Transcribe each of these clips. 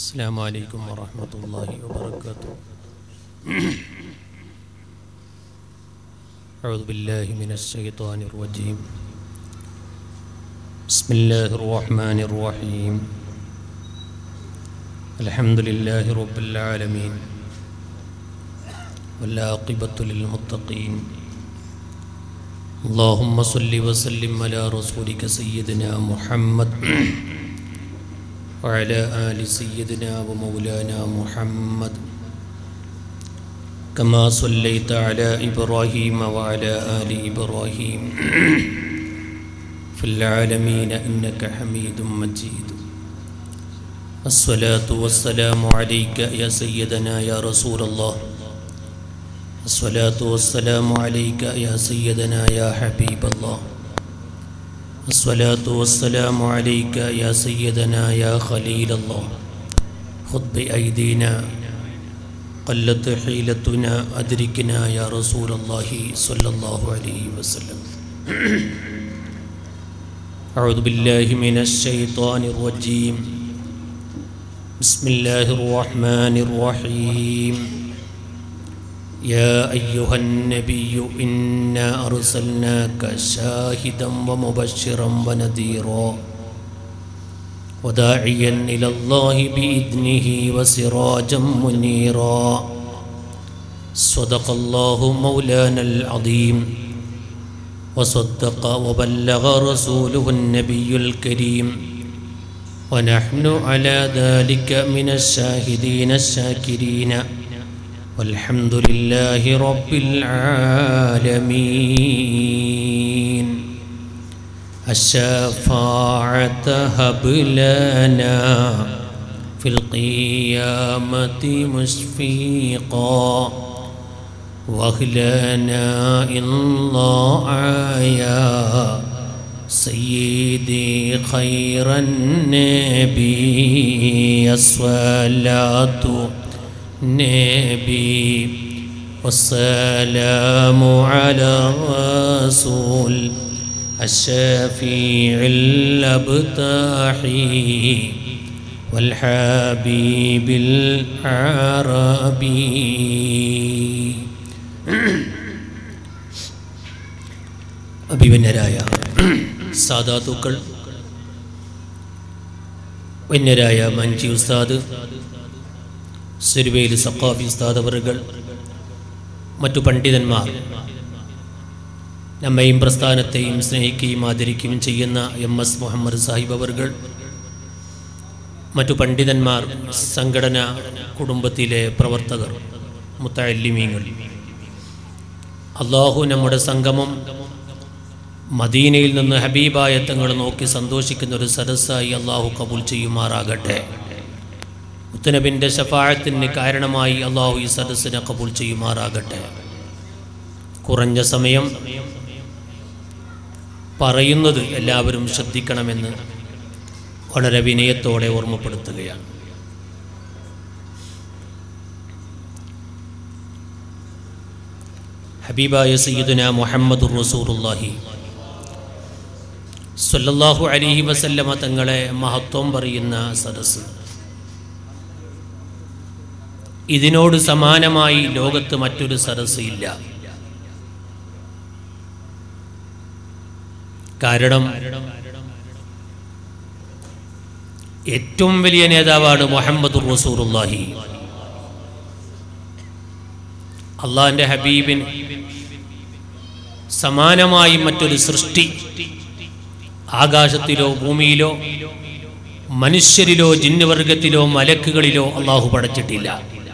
السلام عليكم ورحمة الله وبركاته أعوذ بالله من الشيطان الرجيم بسم الله الرحمن الرحيم الحمد لله رب العالمين والعاقبة للمتقين اللهم صل وسلم على رسولك سيدنا محمد وعلى آل سيدنا ومولانا محمد كما صليت على إبراهيم وعلى آل إبراهيم في العالمين إنك حميد مجيد الصلاة والسلام عليك يا سيدنا يا رسول الله الصلاة والسلام عليك يا سيدنا يا حبيب الله الصلاة والسلام عليك يا سيدنا يا خليل الله خذ بأيدينا قلت حيلتنا أدركنا يا رسول الله صلى الله عليه وسلم أعوذ بالله من الشيطان الرجيم بسم الله الرحمن الرحيم يا أيها النبي إنا أرسلناك شاهدا ومبشرا ونذيرا وداعيا إلى الله بإذنه وسراجا منيرا صدق الله مولانا العظيم وصدق وبلغ رسوله النبي الكريم ونحن على ذلك من الشاهدين الشاكرين والحمد لله رب العالمين الشفاعة هب لنا في القيامة مشفيقا واهلنا إن الله يا سيدي خير النبي الصلاة نبي والسلام على الرسول الشفيع الأبتاحي والحبيب العربي അഭിമന്യരായ സാധാതുക്കൾ വന്യരായ മഞ്ചി ഉസ്താദ് സുരുവയിൽ സക്കാഫി ഉസ്താദ് അവറുകൾ മറ്റു പണ്ഡിതന്മാർ നമ്മയും പ്രസ്ഥാനത്തെയും സ്നേഹിക്കുകയും ആദരിക്കുകയും ചെയ്യുന്ന എം എസ് മുഹമ്മദ് സാഹിബ് അവർകൾ മറ്റു പണ്ഡിതന്മാർ സംഘടന കുടുംബത്തിലെ പ്രവർത്തകർ മുത്തല്ലിമീങ്ങൾ അള്ളാഹു നമ്മുടെ സംഗമം മദീനയിൽ നിന്ന് ഹബീബായ തങ്ങൾ നോക്കി സന്തോഷിക്കുന്ന ഒരു സരസ്സായി അള്ളാഹു കബൂൽ ചെയ്യുമാറാകട്ടെ മുത്തനബിൻ്റെ ശഫാഴത്തിന് കാരണമായി അള്ളാഹു ഈ സദസ്സിനെ കബൂൽ ചെയ്യുമാറാകട്ടെ കുറഞ്ഞ സമയം പറയുന്നത് എല്ലാവരും ശ്രദ്ധിക്കണമെന്ന് വളരെ വിനയത്തോടെ ഓർമ്മപ്പെടുത്തുകയാണ് ഹബീബായ സയ്യിദുന മുഹമ്മദ് റസൂറുല്ലാഹി സല്ലല്ലാഹു അലൈഹി വസല്ലമ തങ്ങളെ മഹത്വം പറയുന്ന സദസ്സ് ഇതിനോട് സമാനമായി ലോകത്ത് മറ്റൊരു സദസ്സ് ഇല്ല കാരണം ഏറ്റവും വലിയ നേതാവാണ് മുഹമ്മദ് റസൂറുല്ലാഹി അള്ളാഹിന്റെ ഹബീബിന് സമാനമായി മറ്റൊരു സൃഷ്ടി ആകാശത്തിലോ ഭൂമിയിലോ മനുഷ്യരിലോ ജിന്നുവർഗത്തിലോ മലക്കുകളിലോ അള്ളാഹു പടച്ചിട്ടില്ല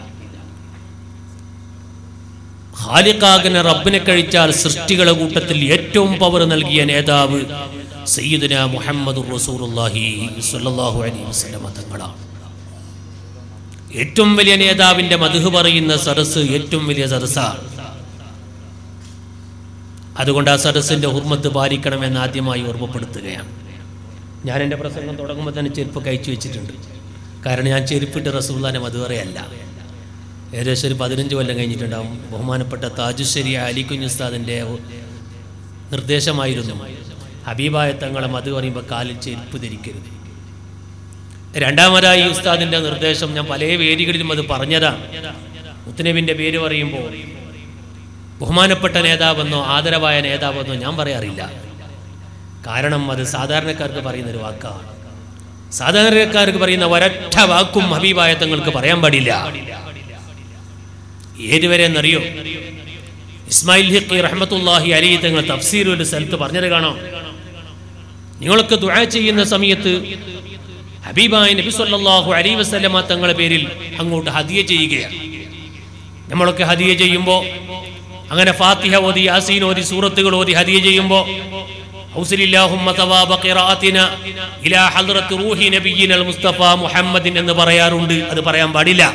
ഖാലിഖാകനെ റബ്ബിനെ കഴിച്ചാൽ സൃഷ്ടികളെ കൂട്ടത്തിൽ ഏറ്റവും പവർ നൽകിയ നേതാവ് സയ്യിദുന മുഹമ്മദ് റസൂറുല്ലാഹി സ്വല്ലല്ലാഹു അലൈഹി വസല്ലമ തങ്ങളാണ് ഏറ്റവും വലിയ നേതാവിന്റെ മധു പറയുന്ന സരസ് ഏറ്റവും വലിയ സരസാണ് അതുകൊണ്ട് ആ സരസിന്റെ ഹുർമത്ത് പാലിക്കണമെന്ന് ആദ്യമായി ഓർമ്മപ്പെടുത്തുകയാണ് ഞാൻ എൻ്റെ പ്രസംഗം തുടങ്ങുമ്പോൾ തന്നെ ചെരുപ്പ് കഴിച്ചു വെച്ചിട്ടുണ്ട് കാരണം ഞാൻ ചെരുപ്പിട്ട് റസൂല്ലാനെ മധുവറയല്ല ഏകദേശം ഒരു പതിനഞ്ച് കൊല്ലം കഴിഞ്ഞിട്ടുണ്ടാവും ബഹുമാനപ്പെട്ട താജുശ്ശേരി അലിക്കുഞ്ഞ് ഉസ്താദിൻ്റെ നിർദ്ദേശമായിരുന്നു ഹബീബായ തങ്ങളെ മധു പറയുമ്പോൾ കാലിൽ ചെരുപ്പ് ധരിക്കരുത് രണ്ടാമതായി ഉസ്താദിന്റെ നിർദ്ദേശം ഞാൻ പല വേദികളിലും അത് പറഞ്ഞതാ മുത്തനബിന്റെ പേര് പറയുമ്പോൾ ബഹുമാനപ്പെട്ട നേതാവെന്നോ ആദരവായ നേതാവെന്നോ ഞാൻ പറയാറില്ല കാരണം അത് സാധാരണക്കാർക്ക് പറയുന്ന ഒരു വാക്കാണ് സാധാരണക്കാർക്ക് പറയുന്ന ഒരൊറ്റ വാക്കും ഹബീബായ തങ്ങൾക്ക് പറയാൻ പാടില്ല ഏതുവരെ എന്നറിയോ ഇസ്മായിൽ ഹിഖി റഹ്മത്തുല്ലാഹി അലി തങ്ങൾ തഫ്സീർ ഒരു സ്ഥലത്ത് പറഞ്ഞത് കാണാം നിങ്ങളൊക്കെ ദുആ ചെയ്യുന്ന സമയത്ത് ഹബീബായ നബി സല്ലല്ലാഹു അലൈഹി വസല്ലമ തങ്ങളുടെ പേരിൽ അങ്ങോട്ട് ഹദിയ ചെയ്യുകയാണ് നമ്മളൊക്കെ ഹദിയ ചെയ്യുമ്പോൾ അങ്ങനെ ഫാത്തിഹ ഓതി യാസീൻ ഓതി സൂറത്തുകൾ ഓതി ഹദിയ ചെയ്യുമ്പോൾ ഔസലില്ലാഹുമ്മ തവാബ ഖിറാഅത്തിന ഇലാ ഹദ്റത്ത് റൂഹി നബിയിനൽ മുസ്തഫ മുഹമ്മദിൻ എന്ന് പറയാറുണ്ട് അത് പറയാൻ പാടില്ല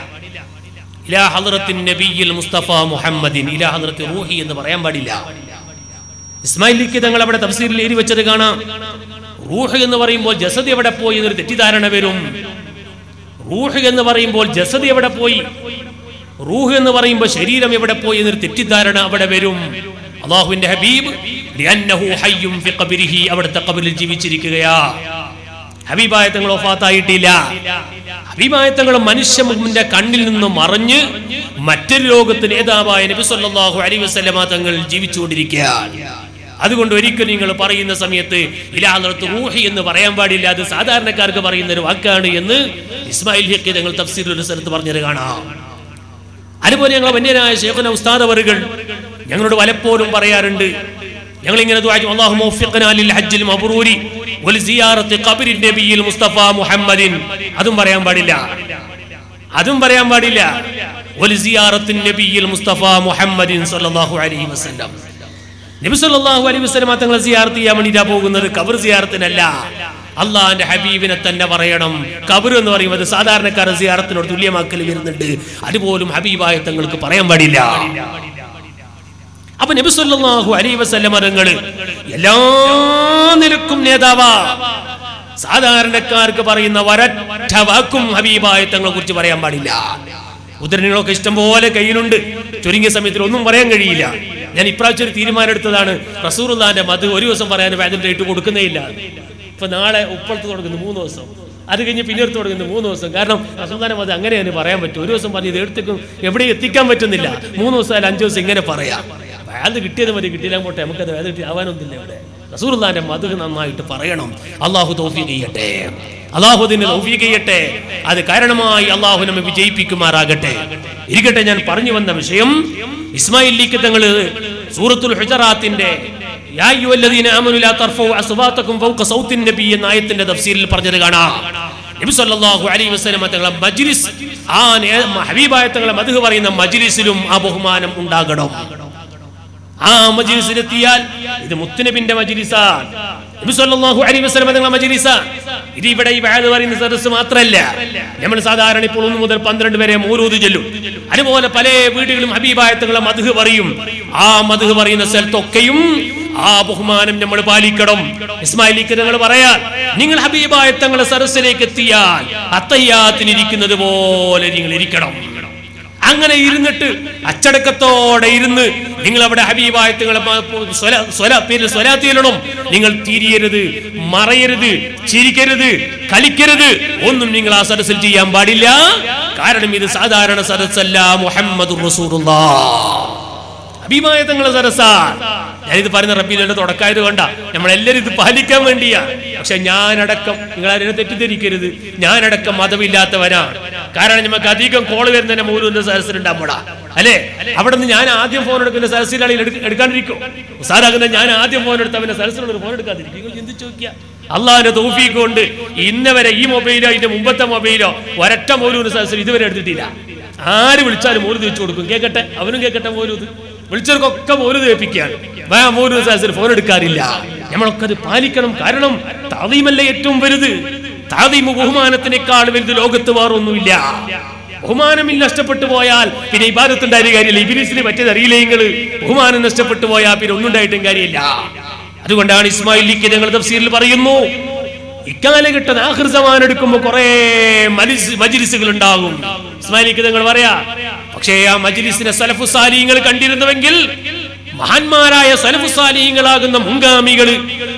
ഇലാ ഹദ്റത്തിൻ നബിയിൽ മുസ്തഫ മുഹമ്മദിൻ ഇലാ ഹദ്റത്ത് റൂഹി എന്ന് പറയാൻ പാടില്ല ഇസ്മായിൽ ലിക്ക് തങ്ങൾ അവിടെ തഫ്സീറിൽ എഴുതി വെച്ചത് കാണാം റൂഹ് എന്ന് പറയുമ്പോൾ ജസദ് എവിടെ പോയി എന്നൊരു തെറ്റിദ്ധാരണ വരും റൂഹ് എന്ന് പറയുമ്പോൾ ജസദ് എവിടെ പോയി റൂഹ് എന്ന് പറയുമ്പോൾ ശരീരം എവിടെ പോയി എന്നൊരു തെറ്റിദ്ധാരണ അവിടെ വരും അള്ളാഹുവിന്റെ ഹബീബ് ലിഅന്നഹു ഹയ്യും ഫി ഖബരിഹി അവിടുത്തെ ഖബറിൽ ജീവിച്ചിരിക്കുകയാ ഹബീബായ തങ്ങൾ ഒഫാത്തായിട്ടില്ല ഹബീബായ തങ്ങൾ മനുഷ്യന്റെ കണ്ണിൽ നിന്ന് മറഞ്ഞ് മറ്റൊരു ലോകത്ത് നേതാവായ നബി സല്ലല്ലാഹു അലൈഹി വസല്ലമ തങ്ങൾ ജീവിച്ചുകൊണ്ടിരിക്കുകയാണ് അതുകൊണ്ട് ഒരിക്കലും നിങ്ങൾ പറയുന്ന സമയത്ത് ഇലാഹത്ത് റൂഹി എന്ന് പറയാൻ പാടില്ല അത് സാധാരണക്കാർക്ക് പറയുന്ന ഒരു വാക്കാണ് എന്ന് ഇസ്മായിൽ ഹക്കി തങ്ങൾ തഫ്സീർ ഒരു സ്ഥലത്ത് പറഞ്ഞത് കാണാം അതുപോലെ ഞങ്ങൾ വന്യനായ ശേഖന ഉസ്താദ് അവറുകൾ ഞങ്ങളോട് പലപ്പോഴും പറയാറുണ്ട് ഞങ്ങൾ ഇങ്ങനെ അള്ളാഹു മൗഫിഖ്നാ ലിൽ ഹജ്ജിൽ മബ്റൂരി വൽ സിയാറത്തി ഖബരി നബിയിൽ മുസ്തഫ മുഹമ്മദിൻ അതും പറയാൻ പാടില്ല അതും പറയാൻ പാടില്ല വൽ സിയാറത്തി നബിയിൽ മുസ്തഫ മുഹമ്മദിൻ സല്ലല്ലാഹു അലൈഹി വസല്ലം നബി സല്ലല്ലാഹു അലൈഹി വസല്ലം തങ്ങളെ സിയാറത്ത് ചെയ്യാൻ വേണ്ടിയിട്ടാ പോകുന്നത് ഖബർ സിയാറത്തിനല്ല അള്ളാഹിന്റെ ഹബീബിനെ തന്നെ പറയണം കബർ എന്ന് പറയുന്നത് സാധാരണക്കാരൻ സിയാറത്തിനോട് തുല്യമാക്കൽ വരുന്നുണ്ട് അതുപോലും ഹബീബായ തങ്ങൾക്ക് പറയാൻ പാടില്ല അപ്പൊ നബി സല്ലല്ലാഹു അലൈഹി വസല്ലം തങ്ങൾ എല്ലാ നിലക്കും നേതാവാ സാധാരണക്കാർക്ക് പറയുന്ന ഒരൊറ്റ വാക്കും ഹബീബായ തങ്ങളെ കുറിച്ച് പറയാൻ പാടില്ല ഉദരണികളൊക്കെ ഇഷ്ടം പോലെ കയ്യിലുണ്ട് ചുരുങ്ങിയ സമയത്തിൽ ഒന്നും പറയാൻ കഴിയില്ല ഞാൻ ഇപ്രാവശ്യം ഒരു തീരുമാനം എടുത്തതാണ് റസൂറുല്ലാന്റെ മത് ഒരു ദിവസം പറയാൻ വേദന ഇട്ട് കൊടുക്കുന്നേ ഇല്ല ഇപ്പൊ നാളെ ഉപ്പളത്ത് തുടങ്ങുന്നു മൂന്ന് ദിവസം അത് കഴിഞ്ഞ് പിന്നെടുത്ത് തുടങ്ങുന്നു മൂന്ന് ദിവസം കാരണം റസൂദാനം അത് അങ്ങനെ തന്നെ പറയാൻ പറ്റും ഒരു ദിവസം പറഞ്ഞ് ഇത് എടുത്തേക്കും എവിടെ എത്തിക്കാൻ പറ്റുന്നില്ല മൂന്ന് ദിവസം അല്ല അഞ്ചു ദിവസം ഇങ്ങനെ പറയാം വേദ കിട്ടിയത് മതി കിട്ടിയില്ല പോട്ടെ നമുക്കത് വേദ കിട്ടി ആവാനൊന്നുമില്ല ഇവിടെ റസൂർദാന്റെ മധു നന്നായിട്ട് പറയണം അള്ളാഹു തൗഫീഖ് ചെയ്യട്ടെ അള്ളാഹു അതിന് തൗഫീഖ് ചെയ്യട്ടെ അത് കാരണമായി അള്ളാഹു നമ്മെ വിജയിപ്പിക്കുമാറാകട്ടെ ഇരിക്കട്ടെ ഞാൻ പറഞ്ഞു വന്ന വിഷയം ഇസ്മായിൽ ലീക്ക് തങ്ങള് സൂറത്തുൽ ഹുജറാത്തിന്റെ യാ അയ്യുഹല്ലദീന ആമനു ലാ തർഫഉ അസ്വാതകും ഫൗക സൗത്തിൻ നബി എന്ന ആയത്തിന്റെ തഫ്സീറിൽ പറഞ്ഞത് കാണാം നബി സല്ലല്ലാഹു അലൈഹി വസല്ലം തങ്ങളെ മജ്ലിസ് ആ നേ- ഹബീബായ തങ്ങളെ മദ്ഹ് പറയുന്ന മജ്ലിസിലും ആ ബഹുമാനം ഉണ്ടാകണം ആ മജ്ലിസിലെത്തിയാൽ ഇത് മുത്തുനബിന്റെ മജ്ലിസാണ് നബി സല്ലല്ലാഹു അലൈഹി വസല്ലം തങ്ങളുടെ മജ്ലിസാണ് ഇത് ഇവിടെ ഈ വഅദ് പറയുന്ന സദസ്സ് മാത്രമല്ല നമ്മൾ സാധാരണ ഇപ്പോൾ ഒന്ന് മുതൽ പന്ത്രണ്ട് വരെ മൂരൂത് ചെല്ലും അതുപോലെ പല വീടുകളും ഹബീബായ തങ്ങളെ മദ്ഹ് പറയും ആ മദ്ഹ് പറയുന്ന സ്ഥലത്തൊക്കെയും ആ ബഹുമാനം നമ്മൾ പാലിക്കണം ഇസ്മായിലിക്ക് നിങ്ങൾ പറയാ നിങ്ങൾ ഹബീബായ തങ്ങളെ സദസ്സിലേക്ക് എത്തിയാൽ അത്തയ്യാത്തിനിരിക്കുന്നത് പോലെ നിങ്ങൾ ഇരിക്കണം അങ്ങനെ ഇരുന്നിട്ട് അച്ചടക്കത്തോടെ ഇരുന്ന് നിങ്ങൾ അവിടെ ഹബീബായ തങ്ങളെ മ- സ്വല- സ്വല- പേരിൽ സ്വലാത്തിയിലണം നിങ്ങൾ തിരിയരുത് മറയരുത് ചിരിക്കരുത് കളിക്കരുത് ഒന്നും നിങ്ങൾ ആ സദസ്സിൽ ചെയ്യാൻ പാടില്ല കാരണം ഇത് സാധാരണ സദസ്സല്ല മുഹമ്മദ് ഹബീബായ തങ്ങളെ സരസാ ഞാനിത് പറയുന്ന റബ്ബിന്റെ തുടക്കായത് കൊണ്ട നമ്മളെല്ലാരും ഇത് പാലിക്കാൻ വേണ്ടിയാ പക്ഷെ ഞാനടക്കം നിങ്ങൾ അതിനെ തെറ്റിദ്ധരിക്കരുത് ഞാനടക്കം മതമില്ലാത്തവനാണ് കാരണം നമുക്ക് അധികം കോൾ വരുന്നതിനെ മൂലം സരസിലുണ്ടാകുമ്പോടാ അല്ലേ അവിടെ നിന്ന് ഞാൻ ആദ്യം ഫോൺ എടുക്കുന്ന സരസിലാണെങ്കിൽ എടുക്കാണ്ടിരിക്കും സാധാരണ ഞാൻ ആദ്യം ഫോൺ എടുത്തവന്റെ സരസിലുള്ള ഫോൺ എടുക്കാതിരിക്കും നിങ്ങൾ ചിന്തിച്ചു നോക്കിയാ അള്ളാഹിന്റെ തൗഫീഖ് കൊണ്ട് ഇന്ന വരെ ഈ മൊബൈലോ ഇതിന്റെ മുമ്പത്തെ മൊബൈലോ ഒരൊറ്റ മോലൂര് സദസ്സിൽ ഇതുവരെ എടുത്തിട്ടില്ല ആര് വിളിച്ചാലും മോര് വെച്ചു കൊടുക്കും കേക്കട്ടെ അവനും കേക്കട്ടെ മോരൂത് വിളിച്ചവർക്കൊക്കെ മോര് തേപ്പിക്കുകയാണ് വേ മോര് സദസ്സിൽ ഫോൺ എടുക്കാറില്ല നമ്മളൊക്കെ അത് പാലിക്കണം കാരണം താതീമല്ല ഏറ്റവും വലുത് താതീമ ബഹുമാനത്തിനേക്കാൾ വലുത് ലോകത്ത് വേറൊന്നുമില്ല ബഹുമാനം നഷ്ടപ്പെട്ടു പോയാൽ പിന്നെ ഇബാദത്തുണ്ടായ കാര്യമില്ല ഇബിലിസിന് പറ്റിയത് അറിയില്ലെങ്കിൽ ബഹുമാനം നഷ്ടപ്പെട്ടു പോയാൽ പിന്നെ ഒന്നും ഉണ്ടായിട്ടും കാര്യമില്ല അതുകൊണ്ടാണ് ഇസ്മായിൽ ലിക്ക് ഞങ്ങൾ തഫ്സീറിൽ പറയുന്നു ഇക്കാലഘട്ടം ആഖിർ സമാൻ എടുക്കുമ്പോൾ കുറെ മജിലിസുകൾ ഉണ്ടാകും ഇസ്മായിലിക്ക് നിങ്ങൾ പറയാ പക്ഷേ ആ മജിലിസിനെ സലഫു സാലിങ്ങൾ കണ്ടിരുന്നുവെങ്കിൽ മഹാന്മാരായ സലഫു സാലിഹ്യങ്ങളാകുന്ന മുൻഗാമികൾ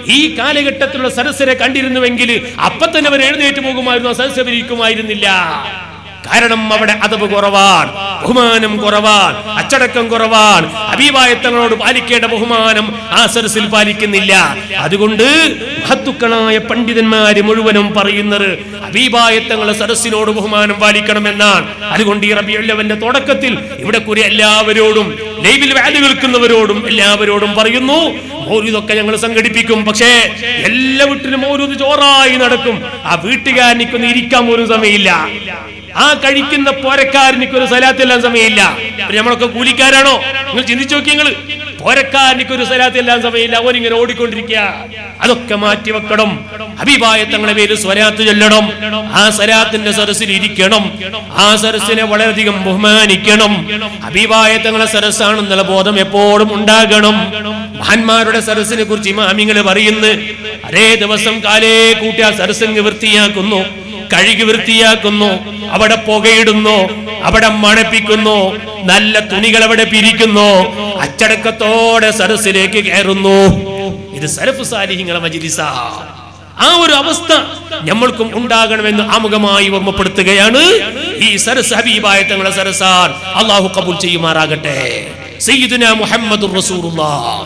ഈ കാലഘട്ടത്തിലുള്ള സരസ്വരെ കണ്ടിരുന്നുവെങ്കിൽ അപ്പൊ തന്നെ അവർ എഴുന്നേറ്റ് പോകുമായിരുന്നു സരസ്വരിക്കുമായിരുന്നില്ല കാരണം അവിടെ അതവ് കുറവാണ് ബഹുമാനം കുറവാണ് അച്ചടക്കം കുറവാണ് അഭിവായത്തങ്ങളോട് പാലിക്കേണ്ട ബഹുമാനം ആ സരസിൽ പാലിക്കുന്നില്ല അതുകൊണ്ട് മഹത്തുക്കളായ പണ്ഡിതന്മാര് മുഴുവനും പറയുന്നത് അഭിവായത്തങ്ങളെ സരസിനോട് ബഹുമാനം പാലിക്കണമെന്നാണ് അതുകൊണ്ട് ഈ റബിയുള്ളവന്റെ തുടക്കത്തിൽ ഇവിടെ കൂടി എല്ലാവരോടും ലൈവിൽ വാല് കേൾക്കുന്നവരോടും എല്ലാവരോടും പറയുന്നു മൗലൂദൊക്കെ ഞങ്ങൾ സംഘടിപ്പിക്കും പക്ഷേ എല്ലാ വീട്ടിലും മൗലൂദ് ചോറായി നടക്കും ആ വീട്ടുകാരനിക്കൊന്നും ഇരിക്കാൻ പോലും സമയമില്ല ആ കഴിക്കുന്ന പോരക്കാരനിക്ക് ഒരു സലാത്തെല്ലാം സമയമില്ല പിന്നെ നമ്മളൊക്കെ കൂലിക്കാരാണോ നിങ്ങൾ ചിന്തിച്ചു നോക്കി നിങ്ങൾ പോരക്കാരനിക്ക് ഒരു സലാത്തെല്ലാം സമയമില്ല ഓൻ ഇങ്ങനെ ഓടിക്കൊണ്ടിരിക്കുക അതൊക്കെ മാറ്റി വെക്കണം അഭിപായ തങ്ങളെ പേര് സ്വരാത്ത് ചൊല്ലണം ആ സ്വരാത്തിന്റെ സരസിൽ ഇരിക്കണം ആ സരസിനെ വളരെയധികം ബഹുമാനിക്കണം അഭിപായ തങ്ങളെ സരസാണെന്നുള്ള ബോധം എപ്പോഴും ഉണ്ടാകണം മഹാന്മാരുടെ സരസിനെ കുറിച്ച് ഇമാമിങ്ങൾ പറയുന്നു അതേ ദിവസം കാലേ കൂട്ടി ആ സരസങ്ങ് വൃത്തിയാക്കുന്നു കഴുകി വൃത്തിയാക്കുന്നു അവിടെ പുകയിടുന്നു അവിടെ മണപ്പിക്കുന്നു നല്ല തുണികൾ അവിടെ പിരിക്കുന്നു അച്ചടക്കത്തോടെ സരസിലേക്ക് കയറുന്നു ഇത് സരഫ് സാലിഹിങ്ങളെ മജിലിസ ആ ഒരു അവസ്ഥ നമ്മൾക്കും ഉണ്ടാകണമെന്ന് ആമുഖമായി ഓർമ്മപ്പെടുത്തുകയാണ് ഈ സരസ് ഹബീബായ തങ്ങളെ സരസാൻ അള്ളാഹു കബൂൽ ചെയ്യുമാറാകട്ടെ സയ്യിദുന മുഹമ്മദ് റസൂലുള്ളാഹ്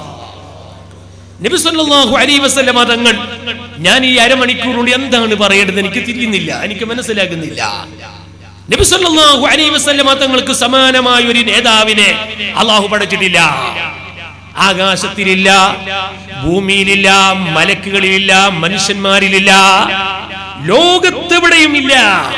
നബി സല്ലല്ലാഹു അലൈഹി വസല്ലമ തങ്ങൾ ഞാൻ ഈ അരമണിക്കൂർ കൊണ്ട് എന്താണ് പറയേണ്ടത് എനിക്ക് തിരിയുന്നില്ല എനിക്ക് മനസ്സിലാകുന്നില്ല നബി സല്ലല്ലാഹു അലൈഹി വസല്ലമ തങ്ങൾക്ക് സമാനമായ ഒരു നേതാവിനെ അള്ളാഹു പഠിച്ചിട്ടില്ല ആകാശത്തിലില്ല ഭൂമിയിലില്ല മലക്കുകളിലില്ല മനുഷ്യന്മാരിലില്ല ലോകത്തെവിടെയും ഇല്ല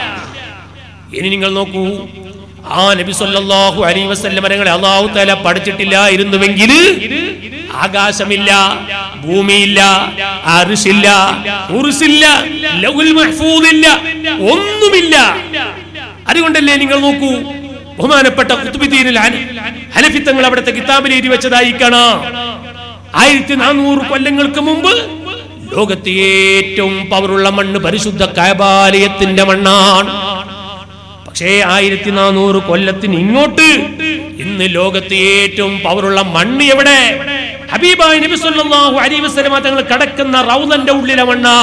ഇനി നിങ്ങൾ നോക്കൂ ആ നബി സല്ലല്ലാഹു അലൈഹി വസല്ലമ തങ്ങളെ അള്ളാഹു തആല പഠിച്ചിട്ടില്ലായിരുന്നുവെങ്കിൽ ആകാശമില്ല ഭൂമിയില്ല അർശില്ല ഉർസില്ല ലൗൽ മഹ്ഫൂദില്ല ഒന്നുമില്ല അതുകൊണ്ടല്ലേ നിങ്ങൾ നോക്കൂ ബഹുമാനപ്പെട്ട കുത്തുബിദ്ദീനിൽ ഹനഫി തങ്ങൾ അവിടുത്തെ കിതാബിൽ എഴുതി വെച്ചതായി കാണാം ആയിരത്തി നാനൂറ് കൊല്ലങ്ങൾക്ക് മുമ്പ് ലോകത്തെ ഏറ്റവും പവറുള്ള മണ്ണ് പരിശുദ്ധ കൈബാലയത്തിന്റെ മണ്ണാണ് പക്ഷേ ആയിരത്തി നാനൂറ് കൊല്ലത്തിന് ഇങ്ങോട്ട് ഇന്ന് ലോകത്തെ ഏറ്റവും പവറുള്ള മണ്ണ് എവിടെ ഹബീബായ് നബി സല്ലല്ലാഹു അലൈഹി വസല്ലമ തങ്ങൾ കടക്കുന്ന റൗദന്റെ ഉള്ളിലെ മണ്ണാ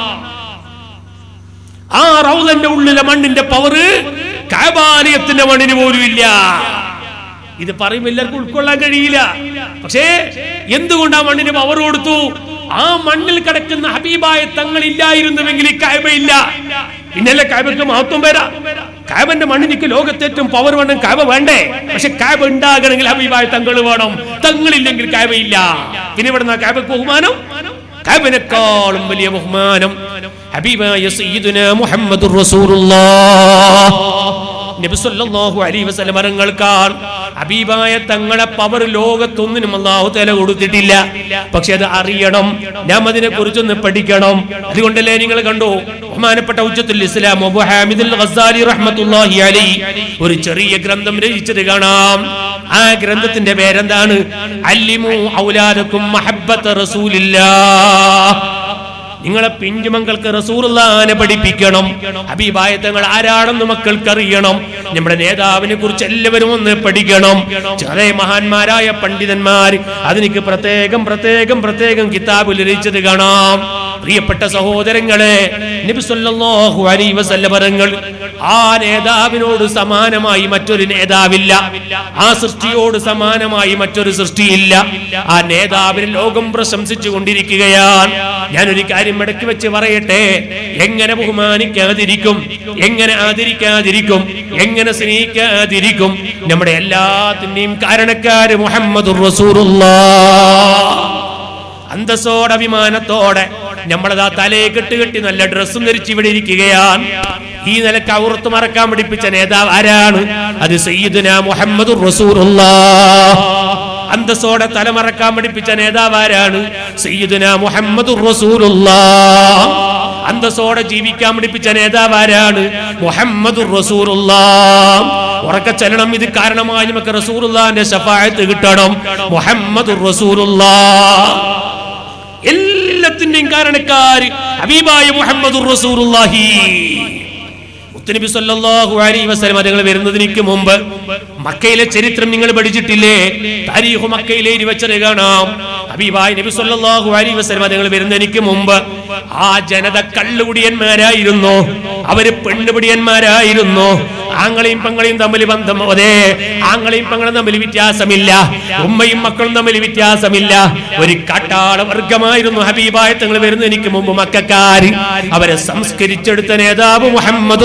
ആ റൗദന്റെ ഉള്ളിലെ മണ്ണിന്റെ പവറ് കാബാലയത്തിന്റെ മണ്ണിന് പോലും ഇല്ല ഇത് പറയുമ്പോൾ എല്ലാവർക്കും ഉൾക്കൊള്ളാൻ കഴിയില്ല പക്ഷേ എന്തുകൊണ്ട് ആ മണ്ണിന് പവർ കൊടുത്തു ആ മണ്ണിൽ കിടക്കുന്ന ഹബീബായ തങ്ങൾ ഇല്ലായിരുന്നുവെങ്കിൽ ഈ കായബയില്ല പിന്നല്ലേ കായബക്ക് മഹത്വം വരാ കായബന്റെ മണ്ണിനിക്ക് ലോകത്തേറ്റവും പവർ വേണം കായബ വേണ്ടേ പക്ഷെ കായബ ഉണ്ടാകണമെങ്കിൽ ഹബീബായ തങ്ങൾ വേണം തങ്ങളില്ലെങ്കിൽ കായബയില്ല പിന്നെ ഇവിടെ കായബക്ക് ബഹുമാനം കായബിനെക്കാളും വലിയ ബഹുമാനം ഹബീബായ സയ്യിദുന മുഹമ്മദുർ റസൂലുള്ളാഹ് നബി സല്ലല്ലാഹു അലൈഹി വസല്ലം മരങ്ങൾക്കാൾ ഹബീബായ തങ്ങളെ പവർ ലോകത്തൊന്നിനും അള്ളാഹു തല കൊടുത്തിട്ടില്ല പക്ഷെ അത് അറിയണം നാം അതിനെ കുറിച്ചൊന്ന് പഠിക്കണം അതുകൊണ്ടല്ലേ നിങ്ങൾ കണ്ടു ബഹുമാനപ്പെട്ട ഉജ്ജത്തുൽ ഇസ്ലാം അബു ഹാമിദുൽ ഗസാലി റഹ്മത്തുള്ളാഹി അലൈഹി ഒരു ചെറിയ ഗ്രന്ഥം രചിച്ചത് കാണാം ആ ഗ്രന്ഥത്തിന്റെ പേരെന്താണ് അല്ലിമു ഔലാദക്കും മഹബ്ബത്ത റസൂലില്ലാഹ് നിങ്ങളെ പിഞ്ചുമക്കൾക്ക് റസൂറുല്ലാനെ പഠിപ്പിക്കണം ഹബീബായ തങ്ങൾ ആരാണെന്ന് മക്കൾക്ക് അറിയണം നമ്മുടെ നേതാവിനെ കുറിച്ച് എല്ലാവരും ഒന്ന് പഠിക്കണം ചെറിയ മഹാന്മാരായ പണ്ഡിതന്മാർ അതിനിക്ക് പ്രത്യേകം പ്രത്യേകം പ്രത്യേകം കിതാബിൽ രചിച്ചത് കാണാം പ്രിയപ്പെട്ട സഹോദരങ്ങളെ നബി സല്ലല്ലാഹു അലൈഹി വസല്ലം പറങ്ങൾ ആ നേതാവിനോട് സമാനമായി മറ്റൊരു നേതാവില്ല ആ സൃഷ്ടിയോട് സമാനമായി മറ്റൊരു സൃഷ്ടിയില്ല ആ നേതാവിനെ ലോകം പ്രശംസിച്ചു കൊണ്ടിരിക്കുകയാണ് ഞാനൊരു കാര്യം ഇടയ്ക്ക് വെച്ച് പറയട്ടെ എങ്ങനെ ബഹുമാനിക്കാതിരിക്കും എങ്ങനെ ആദരിക്കാതിരിക്കും എങ്ങനെ സ്നേഹിക്കാതിരിക്കും നമ്മുടെ എല്ലാത്തിന്റെയും കാരണക്കാര് മുഹമ്മദ് അന്തസ്സോടെ അഭിമാനത്തോടെ നമ്മളതാ തലയെ കെട്ട് കെട്ടി നല്ല ഡ്രസ്സും ധരിച്ച് ഇവിടെ ഇരിക്കുകയാണ് ഈ നിലക്ക് ഔറത്ത് മറക്കാൻ പഠിപ്പിച്ച നേതാവ് ആരാണ് അത് സയ്യിദുന മുഹമ്മദ് അന്തസ്സോടെ തലമറക്കാൻ പഠിപ്പിച്ച നേതാവ് ആരാണ് സയ്യിദുന മുഹമ്മദ് അന്തസ്സോടെ ജീവിക്കാൻ പഠിപ്പിച്ച നേതാവ് ആരാണ് മുഹമ്മദ് ഉറക്ക ചെല്ലണം ഇത് കാരണമായി നമുക്ക് റസൂറുല്ലാന്റെ ശഫായത്ത് കിട്ടണം മുഹമ്മദ് എല്ലാത്തിന്റെയും കാരണക്കാര് ഹബീബായ മുഹമ്മദ് റസൂറുല്ലാഹി മുത്തനബി സല്ലല്ലാഹു അലൈഹി വസല്ലം നിങ്ങൾ വരുന്നതിന് മുമ്പ് മക്കയിലെ ചരിത്രം നിങ്ങൾ പഠിച്ചിട്ടില്ലേ താരീഖ് മക്കയിലെ വെച്ചത് കാണാം ഹബീബായ നബി സല്ലല്ലാഹു അലൈഹി വസല്ലം തങ്ങൾ വരുന്നതിന് മുമ്പ് ആ ജനത കള്ളുകുടിയന്മാരായിരുന്നു അവര് പെണ്ണുപിടിയന്മാരായിരുന്നു ആങ്ങളെയും പെങ്ങളെയും തമ്മിൽ ബന്ധം അതെ ആങ്ങളെയും പെങ്ങളും തമ്മിൽ വ്യത്യാസമില്ല ഉമ്മയും മക്കളും തമ്മിൽ വ്യത്യാസമില്ല ഒരു കാട്ടാള വർഗമായിരുന്നു ഹബീബായ തങ്ങൾ വരുന്നതിന് മുമ്പ് മക്കാര് അവരെ സംസ്കരിച്ചെടുത്ത നേതാവ് മുഹമ്മദ്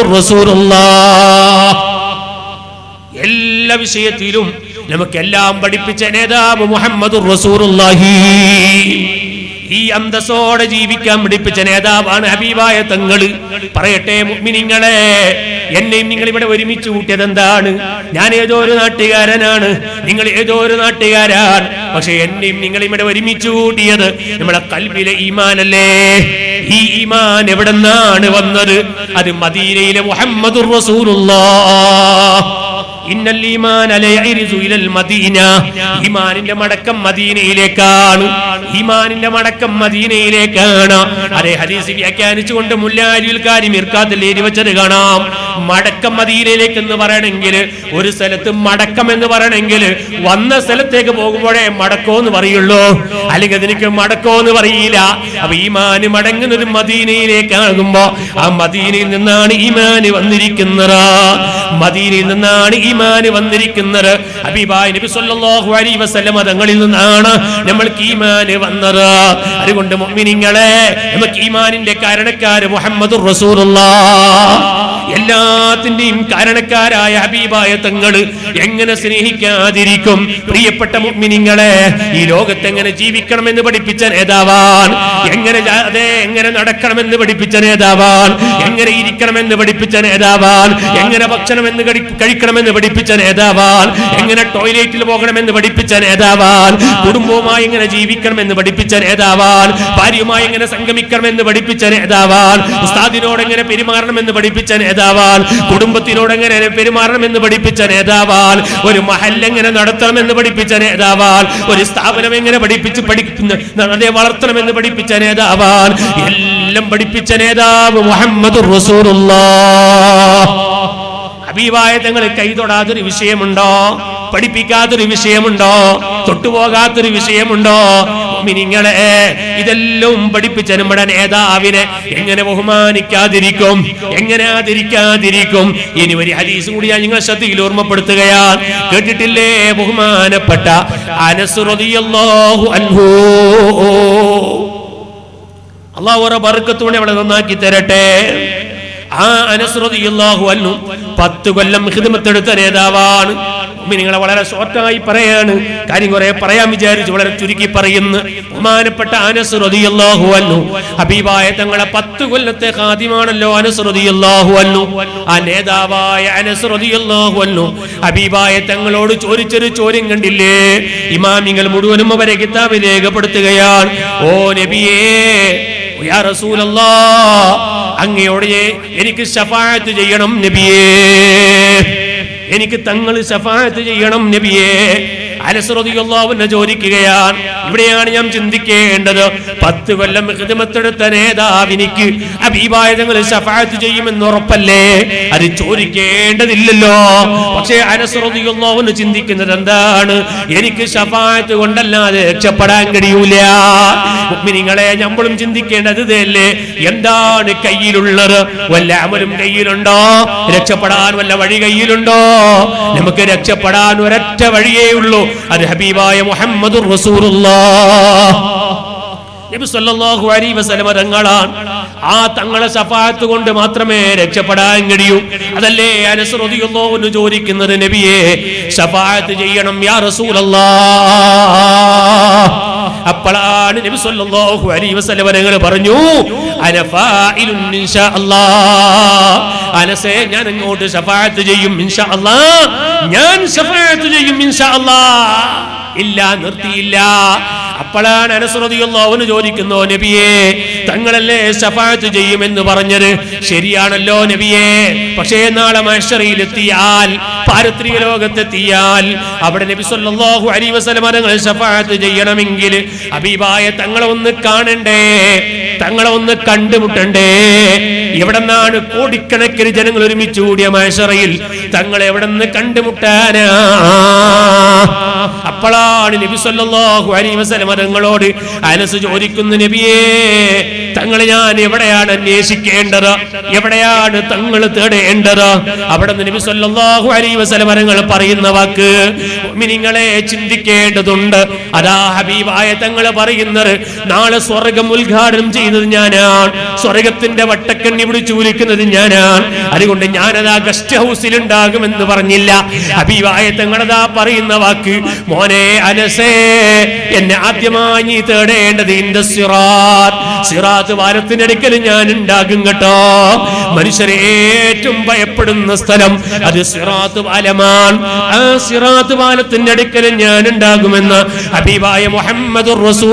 എല്ലാ വിഷയത്തിലും നമുക്കെല്ലാം പഠിപ്പിച്ച നേതാവ് മുഹമ്മദ് റസൂറുല്ലാഹി ഈ അന്തസ്സോടെ ജീവിക്കാൻ പഠിപ്പിച്ച നേതാവാണ് ഹബീബായ തങ്ങള് പറയട്ടെ മുഗ്മിനിങ്ങളെ എന്നെയും നിങ്ങൾ ഇവിടെ ഒരുമിച്ച് കൂട്ടിയത് എന്താണ് ഞാൻ ഏതോ ഒരു നാട്ടുകാരനാണ് നിങ്ങൾ ഏതോ ഒരു നാട്ടുകാരാണ് പക്ഷെ എന്നെയും നിങ്ങൾ ഇവിടെ ഒരുമിച്ച് കൂട്ടിയത് നമ്മളെ കൽബിലെ ഈമാനല്ലേ ഈ ഈമാൻ എവിടെ നിന്നാണ് വന്നത് അത് മദീനയിലെ മുഹമ്മദ് റസൂലുള്ളാഹ് ഇന്നൽ ഈമാൻ അലയരിസു ഇലൽ മദീന ഈമാനിന്റെ മടക്കം മദീനയിലേക്കാണ് ഈമാനിന്റെ മടക്കം മദീനയിലേക്കാണ് അതേ ഹദീസ് വ്യാഖ്യാനിച്ചുകൊണ്ട് മുല്ലാരിൽ കാര്യം ഇർക്കാത്തിൽ എഴുതി വെച്ചത് കാണാം മടക്കം മദീനയിലേക്ക് എന്ന് പറയണമെങ്കിൽ ഒരു സ്ഥലത്ത് മടക്കം എന്ന് പറയണമെങ്കിൽ വന്ന സ്ഥലത്തേക്ക് പോകുമ്പോഴേ മടക്കോ എന്ന് പറയുള്ളൂ അല്ലെങ്കിൽ അതിനക്ക് മടക്കോ എന്ന് പറയില്ല അപ്പൊ ഈമാന് മടങ്ങുന്നത് മദീനയിലേക്കാകുമ്പോ ആ മദീനയിൽ നിന്നാണ് ഈമാന് വന്നിരിക്കുന്നത് മദീനയിൽ നിന്നാണ് ഈമാന് വന്നിരിക്കുന്നത് ഹബീബായ് നബി സല്ലല്ലാഹു അലൈഹി വസല്ലം തങ്ങളിൽ നിന്നാണ് നമ്മൾക്ക് ഈമാന് വന്നത് അതുകൊണ്ട് മുഅ്മിനീങ്ങളെ നമുക്ക് ഈമാനിന്റെ കാരണക്കാര് മുഹമ്മദ് റസൂലുള്ളാഹ് എല്ലാത്തിന്റെയും കാരണക്കാരായ ഹബീബായ തങ്ങള് എങ്ങനെ സ്നേഹിക്കാതിരിക്കും പ്രിയപ്പെട്ട മുഅ്മിനീങ്ങളെ ഈ ലോകത്ത് എങ്ങനെ ജീവിക്കണമെന്ന് പഠിപ്പിച്ച നേതാവാൻ എങ്ങനെ ജാ- അതെ എങ്ങനെ നടക്കണമെന്ന് പഠിപ്പിച്ച നേതാവാൻ എങ്ങനെ ഇരിക്കണമെന്ന് പഠിപ്പിച്ച നേതാവാൻ എങ്ങനെ ഭക്ഷണമെന്ന് കഴി- കഴിക്കണമെന്ന് പഠിപ്പിച്ച നേതാവാൻ എങ്ങനെ ടോയ്ലറ്റിൽ പോകണമെന്ന് പഠിപ്പിച്ച നേതാവാൻ കുടുംബവുമായി എങ്ങനെ ജീവിക്കണമെന്ന് പഠിപ്പിച്ച നേതാവാൻ ഭാര്യയുമായി എങ്ങനെ സംഗമിക്കണമെന്ന് പഠിപ്പിച്ച നേതാവാൻ ഉസ്താദിനോട് എങ്ങനെ പെരുമാറണമെന്ന് പഠിപ്പിച്ച നേതാവാൻ കുടുംബത്തിനോട് എങ്ങനെ പെരുമാറണമെന്ന് പഠിപ്പിച്ച നേതാവാൻ ഒരു മഹൽ എങ്ങനെ നടത്തണമെന്ന് പഠിപ്പിച്ച നേതാവാൻ ഒരു സ്ഥാപനം എങ്ങനെ പഠിപ്പിച്ച് പഠിക്കുന്ന അതേ വളർത്തണമെന്ന് പഠിപ്പിച്ച നേതാവാൻ എല്ലാം പഠിപ്പിച്ച നേതാവ് മുഹമ്മദ് ഹബീബായ തങ്ങൾ കൈ തൊടാത്തൊരു വിഷയമുണ്ടോ പഠിപ്പിക്കാത്തൊരു വിഷയമുണ്ടോ തൊട്ടുപോകാത്തൊരു വിഷയമുണ്ടോ നിങ്ങളെ ഇതെല്ലാം പഠിപ്പിച്ച നമ്മുടെ നേതാവിനെ എങ്ങനെ ബഹുമാനിക്കാതിരിക്കും എങ്ങനെ ആദരിക്കാതിരിക്കും ഇനി ഒരു ഹദീസ് കൂടി ഞാൻ നിങ്ങളെ ശ്രദ്ധയിൽ ഓർമ്മപ്പെടുത്തുകയാണ് കേട്ടിട്ടില്ലേ ബഹുമാനപ്പെട്ട അനസ് റളിയല്ലാഹു അൻഹു അള്ളാഹു ഓരോ ബർക്കത്തൂടെ അവളെ നന്നാക്കി തരട്ടെ ആ അനസ്രതിയല്ലാഹു അന്നു പത്ത് കൊല്ലം ഹിദമത്തെടുത്ത നേതാവാണ് നിങ്ങളെ വളരെ ഷോർട്ടായി പറയാണ് കാര്യം കുറെ പറയാൻ വിചാരിച്ചു വളരെ ചുരുക്കി പറയുന്നു ബഹുമാനപ്പെട്ട അനസ്രതിയല്ലാഹു അന്നു ഹബീബായ തങ്ങളെ പത്ത് കൊല്ലത്തെ ഖാദിമാണല്ലോ അനസ്രതിയല്ലാഹു അന്നു ആ നേതാവായ അനസ്രതിയല്ലാഹു അന്നു ഹബീബായ തങ്ങളോട് ചോദിച്ചൊരു ചോദ്യം കണ്ടില്ലേ ഇമാമിങ്ങൾ മുഴുവനും അവരെ കിതാബ് രേഖപ്പെടുത്തുകയാണ് ഓ നബിയേ യാ റസൂലല്ലാ അങ്ങയോട് എനിക്ക് ശഫാഅത്ത് ചെയ്യണം നബിയേ എനിക്ക് തങ്ങൾ ശഫാഅത്ത് ചെയ്യണം നബിയേ അനസ്രതിയുള്ളവനെ ചോദിക്കുകയാണ് ഇവിടെയാണ് ഞാൻ ചിന്തിക്കേണ്ടത് പത്ത് കൊല്ലം ഹിദമത്തെടുത്ത നേതാവിനിക്ക് അബീബായ തങ്ങൾ ശഫാഅത്ത് ചെയ്യുമെന്ന് ഉറപ്പല്ലേ അത് ചോദിക്കേണ്ടതില്ലല്ലോ പക്ഷേ അനസ്രതിയുള്ളവന് ചിന്തിക്കുന്നത് എന്താണ് എനിക്ക് ശഫാഅത്ത് കൊണ്ടല്ലാതെ രക്ഷപ്പെടാൻ കഴിയൂല മുഅ്മിനീങ്ങളെ നമ്മളും ചിന്തിക്കേണ്ടത് ഇതല്ലേ എന്താണ് കയ്യിലുള്ളത് വല്ല അമലും കയ്യിലുണ്ടോ രക്ഷപ്പെടാൻ വല്ല വഴി കയ്യിലുണ്ടോ നമുക്ക് രക്ഷപ്പെടാൻ ഒരൊറ്റ വഴിയേ ഉള്ളൂ അത് ഹബീബായ മുഹമ്മദ് നബി സല്ലല്ലാഹു അലൈഹി വസല്ലമ തങ്ങളാണ് ആ തങ്ങളെ ശഫാഅത്ത് കൊണ്ട് മാത്രമേ രക്ഷപ്പെടാൻ കഴിയൂ അതല്ലേ അനസ് റളിയല്ലാഹു അൻഹു ചോദിക്കുന്നത് നബിയെ ശഫാഅത്ത് ചെയ്യണം യാ റസൂലല്ലാഹ് അപ്പോഴാണ് നബി സല്ലല്ലാഹു അലൈഹി വസല്ലമ തങ്ങൾ പറഞ്ഞു അന ഫായിലുൻ ഇൻഷാ അല്ലാഹ് അനസേ ഞാൻ അങ്ങോട്ട് ശഫാഅത്ത് ചെയ്യും ഇൻഷാ അല്ലാഹ് ഞാൻ ശഫാഅത്ത് ചെയ്യും ഇൻഷാ അല്ലാഹ് ഇല്ല നിർത്തിയില്ല അപ്പോഴാണ് അനസ്രതിയുള്ള അവന് ചോദിക്കുന്നു നബിയെ തങ്ങളല്ലേ ഷഫാത്ത് ചെയ്യുമെന്ന് പറഞ്ഞത് ശരിയാണല്ലോ നബിയെ പക്ഷേ നാളെ മഹ്ശറിയിലെത്തിയാൽ പാരത്രിക ലോകത്തെത്തിയാൽ അവിടെ നബി സല്ലല്ലാഹു അലൈഹി വസല്ലം തങ്ങൾ ഷഫാത്ത് ചെയ്യണമെങ്കിൽ ഹബീബായ തങ്ങളെ ഒന്ന് കാണണ്ടേ തങ്ങളെ ഒന്ന് കണ്ടുമുട്ടണ്ടേ എവിടെ നിന്നാണ് കോടിക്കണക്കിന് ജനങ്ങൾ ഒരുമിച്ച് കൂടിയ മഹ്ശറയിൽ തങ്ങൾ എവിടെ നിന്ന് കണ്ടുമുട്ടാനാ അപ്പോഴാണ് നബി സല്ലല്ലാഹു അലൈഹി വസല്ലം തങ്ങളോട് അനസ് ചോദിക്കുന്നു നബിയേ തങ്ങൾ ഞാൻ എവിടെയാണ് അന്വേഷിക്കേണ്ടത് എവിടെയാണ് തങ്ങൾ തേടേണ്ടത് അവിടെ നിന്ന് നബി സല്ലല്ലാഹു അലൈഹി വസല്ലം തങ്ങൾ പറയുന്ന വാക്ക് നിങ്ങളെ ചിന്തിക്കേണ്ടതുണ്ട് അതാ ഹബീബായ തങ്ങൾ പറയുന്നത് നാളെ സ്വർഗം ഉദ്ഘാടനം ചെയ്യുന്നത് ഞാനാണ് സ്വർഗത്തിന്റെ വട്ടക്കണ്ണി പിടിച്ചു വിളിക്കുന്നത് ഞാനാണ് അതുകൊണ്ട് ഞാനതാ ഗസ്റ്റ് ഹൗസിൽ ഉണ്ടാകുമെന്ന് പറഞ്ഞില്ല ഹബീബായ തങ്ങളതാ പറയുന്ന വാക്ക് മോനെ അനസേ എന്നെ ആദ്യമായി നീ തേടേണ്ടത് ഇന്റെ സിറാത്ത് സിറാത്ത് വാരത്തിന്റെ അടുക്കൽ ഞാൻ ഉണ്ടാകും കേട്ടോ മനുഷ്യരെ ഏറ്റവും ഭയപ്പെടുന്ന സ്ഥലം അത് സിറാത്ത് പാലമാണ് ആ സിറാത്ത് പാലത്തിന്റെ അടുക്കൽ ഞാൻ ഉണ്ടാകുമെന്ന് ഹബീബായ മുഹമ്മദ്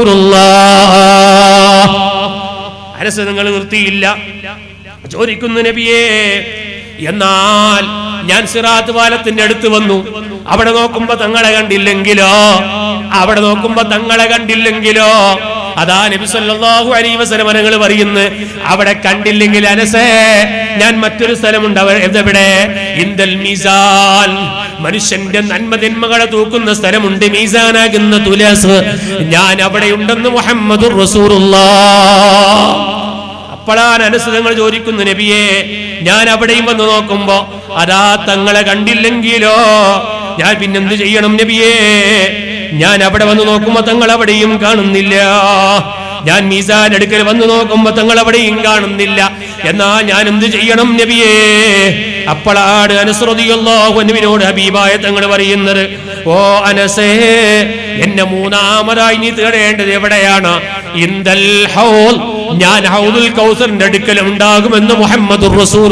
അനസ് നിങ്ങൾ നിർത്തിയില്ല ചോദിക്കുന്നു നബിയേ എന്നാൽ ഞാൻ സിറാത്ത് പാലത്തിന്റെ അടുത്ത് വന്നു അവിടെ നോക്കുമ്പോ തങ്ങളെ കണ്ടില്ലെങ്കിലോ അവിടെ നോക്കുമ്പോ തങ്ങളെ കണ്ടില്ലെങ്കിലോ അതാ നബി സല്ലല്ലാഹു അലൈഹി വസല്ലം നിങ്ങൾ പറയുന്നു അവിടെ കണ്ടില്ലെങ്കിൽ അനസേ ഞാൻ മറ്റൊരു സ്ഥലമുണ്ട് അവ എവിടെ ഇന്ദൽ മീസാൻ മനുഷ്യന്റെ നന്മതിന്മകളെ തൂക്കുന്ന സ്ഥലമുണ്ട് മീസാനാകുന്ന തുലസ് ഞാൻ അവിടെ ഉണ്ടെന്ന് മുഹമ്മദുർ റസൂലുള്ളാഹ് അപ്പോഴാണ് അനുസൃതങ്ങൾ ചോദിക്കുന്നു നബിയെ ഞാൻ അവിടെയും വന്ന് നോക്കുമ്പോ അതാ തങ്ങളെ കണ്ടില്ലെങ്കിലോ ഞാൻ പിന്നെന്ത് ചെയ്യണം നബിയെ ഞാൻ അവിടെ വന്ന് നോക്കുമ്പോ തങ്ങൾ അവിടെയും കാണുന്നില്ല ഞാൻ മീസാൻ അടുക്കൽ വന്ന് നോക്കുമ്പോ തങ്ങൾ അവിടെയും കാണുന്നില്ല എന്നാ ഞാൻ എന്ത് ചെയ്യണം നബിയേ അപ്പോഴാണ് അനുസൃതിയോട് ഹബീബായ തങ്ങൾ പറയുന്നത് ഓ അനസേ എന്നെ മൂന്നാമതായി നീ തേടേണ്ടത് എവിടെയാണ് ഇന്ദൽ ഹൗൽ ഞാൻ ഹൗദുൽ കൗസറിന്റെ അടുക്കൽ ഉണ്ടാകുമെന്ന് മുഹമ്മദ്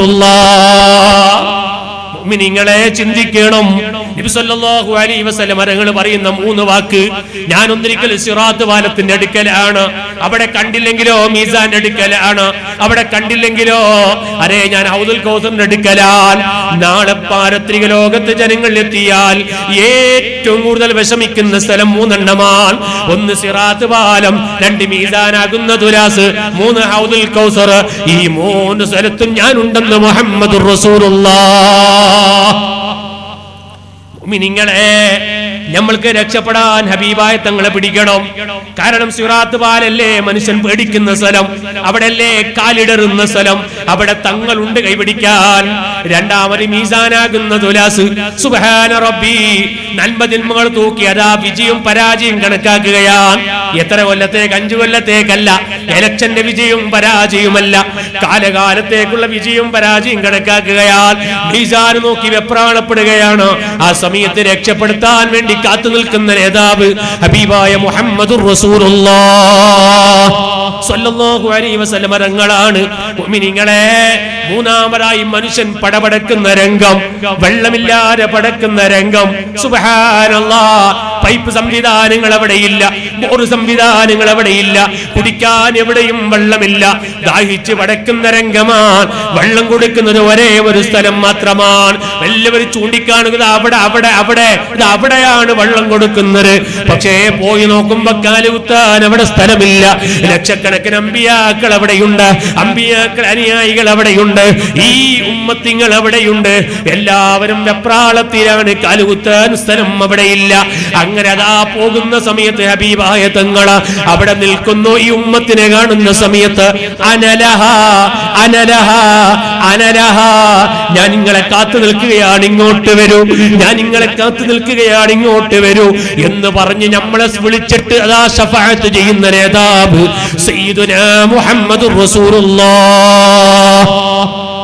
നിങ്ങളെ ചിന്തിക്കണം നബി സല്ലല്ലാഹു അലൈഹി വസല്ലം മരങ്ങൾ പറയുന്ന മൂന്ന് വാക്ക് ഞാൻ ഒന്നിരിക്കൽ സിറാത്ത് പാലത്തിന്റെ അടുക്കലാണ് അവിടെ കണ്ടില്ലെങ്കിലോ മീസാന്റെ അടുക്കലാണ് അവിടെ കണ്ടില്ലെങ്കിലോ അരേ ഞാൻ ഹൗദുൽ കൗസറിന്റെ അടുക്കലാൽ നാളെ പാരത്രിക ലോകത്ത് ജനങ്ങൾ എത്തിയാൽ ഏറ്റവും കൂടുതൽ വിഷമിക്കുന്ന സ്ഥലം മൂന്നെണ്ണമാണ് ഒന്ന് സിറാത്ത് പാലം രണ്ട് മീസാനാകുന്ന തുലാസ് മൂന്ന് ഹൗദുൽ കൗസർ ഈ മൂന്ന് സ്ഥലത്തും ഞാനുണ്ടെന്ന് മുഹമ്മദ് നിങ്ങളെ നമ്മൾക്ക് രക്ഷപ്പെടാൻ ഹബീബായ തങ്ങളെ പിടിക്കണം കാരണം സിറാത്ത് പാലല്ലേ മനുഷ്യൻ പേടിക്കുന്ന സ്ഥലം അവിടെയല്ലേ കാലിടറുന്ന സ്ഥലം അവിടെ തങ്ങളുണ്ട് കൈപിടിക്കാൻ രണ്ടാമത് മീസാനാകുന്ന തുലാസ് സുബഹാന റബ്ബി നന്മതിന്മകൾ തൂക്കി അതാ വിജയം പരാജയം കണക്കാക്കുകയാണ് എത്ര കൊല്ലത്തേക്ക് അഞ്ചു കൊല്ലത്തേക്കല്ല എലക്ഷന്റെ വിജയവും പരാജയവുമല്ല കാലകാലത്തേക്കുള്ള വിജയവും പരാജയം കണക്കാക്കുകയാൽ മീസാൻ നോക്കി വെപ്രാളപ്പെടുകയാണ് ആ സമയത്ത് രക്ഷപ്പെടുത്താൻ വേണ്ടി കാത്തു നിൽക്കുന്ന നേതാവ് ഹബീബായ മുഹമ്മദ് തങ്ങളാണ് മുഅ്മിനീങ്ങളെ മൂന്നാമതായി മനുഷ്യൻ പടപടക്കുന്ന രംഗം വെള്ളമില്ലാതെ പടക്കുന്ന രംഗം സുബഹാനല്ലാ പൈപ്പ് സംവിധാനങ്ങൾ അവിടെയില്ല ബോറ് സംവിധാനങ്ങൾ അവിടെയില്ല കുടിക്കാൻ എവിടെയും വെള്ളമില്ല ദാഹിച്ച് പടക്കുന്ന രംഗമാണ് വെള്ളം കൊടുക്കുന്നത് ഒരേ ഒരു സ്ഥലം മാത്രമാണ് എല്ലാവരും ചൂണ്ടിക്കാണുന്നത് അവിടെ അവിടെ അവിടെ ഇത് അവിടെയാണ് വെള്ളം കൊടുക്കുന്നത് പക്ഷേ പോയി നോക്കുമ്പോ കാലുകുത്താൻ അവിടെ സ്ഥലമില്ല ലക്ഷക്കണക്കിന് അമ്പിയാക്കൾ അവിടെയുണ്ട് അമ്പിയാക്കൾ അനുയായികൾ അവിടെയുണ്ട് ഈ ഉമ്മത്തിങ്ങൾ അവിടെയുണ്ട് എല്ലാവരും വെപ്രാളത്തിലാണ് കാലുകുത്താൻ സ്ഥലം അവിടെയില്ല അങ്ങനെ അതാ പോകുന്ന സമയത്ത് ഹബീബായ തങ്ങള അവിടെ നിൽക്കുന്നു ഈ ഉമ്മത്തിനെ കാണുന്ന സമയത്ത് അനലഹ അനലഹ അനലഹ ഞാൻ നിങ്ങളെ കാത്തു നിൽക്കുകയാണ് ഇങ്ങോട്ട് വരൂ ഞാൻ നിങ്ങളെ കാത്തു നിൽക്കുകയാണ് ഇങ്ങോട്ട് വരൂ എന്ന് പറഞ്ഞ് നമ്മളെ വിളിച്ചിട്ട് അതാ ഷഫാത്ത് ചെയ്യുന്ന നേതാവ് സയ്യിദുനാ മുഹമ്മദ് റസൂലുള്ളാഹ്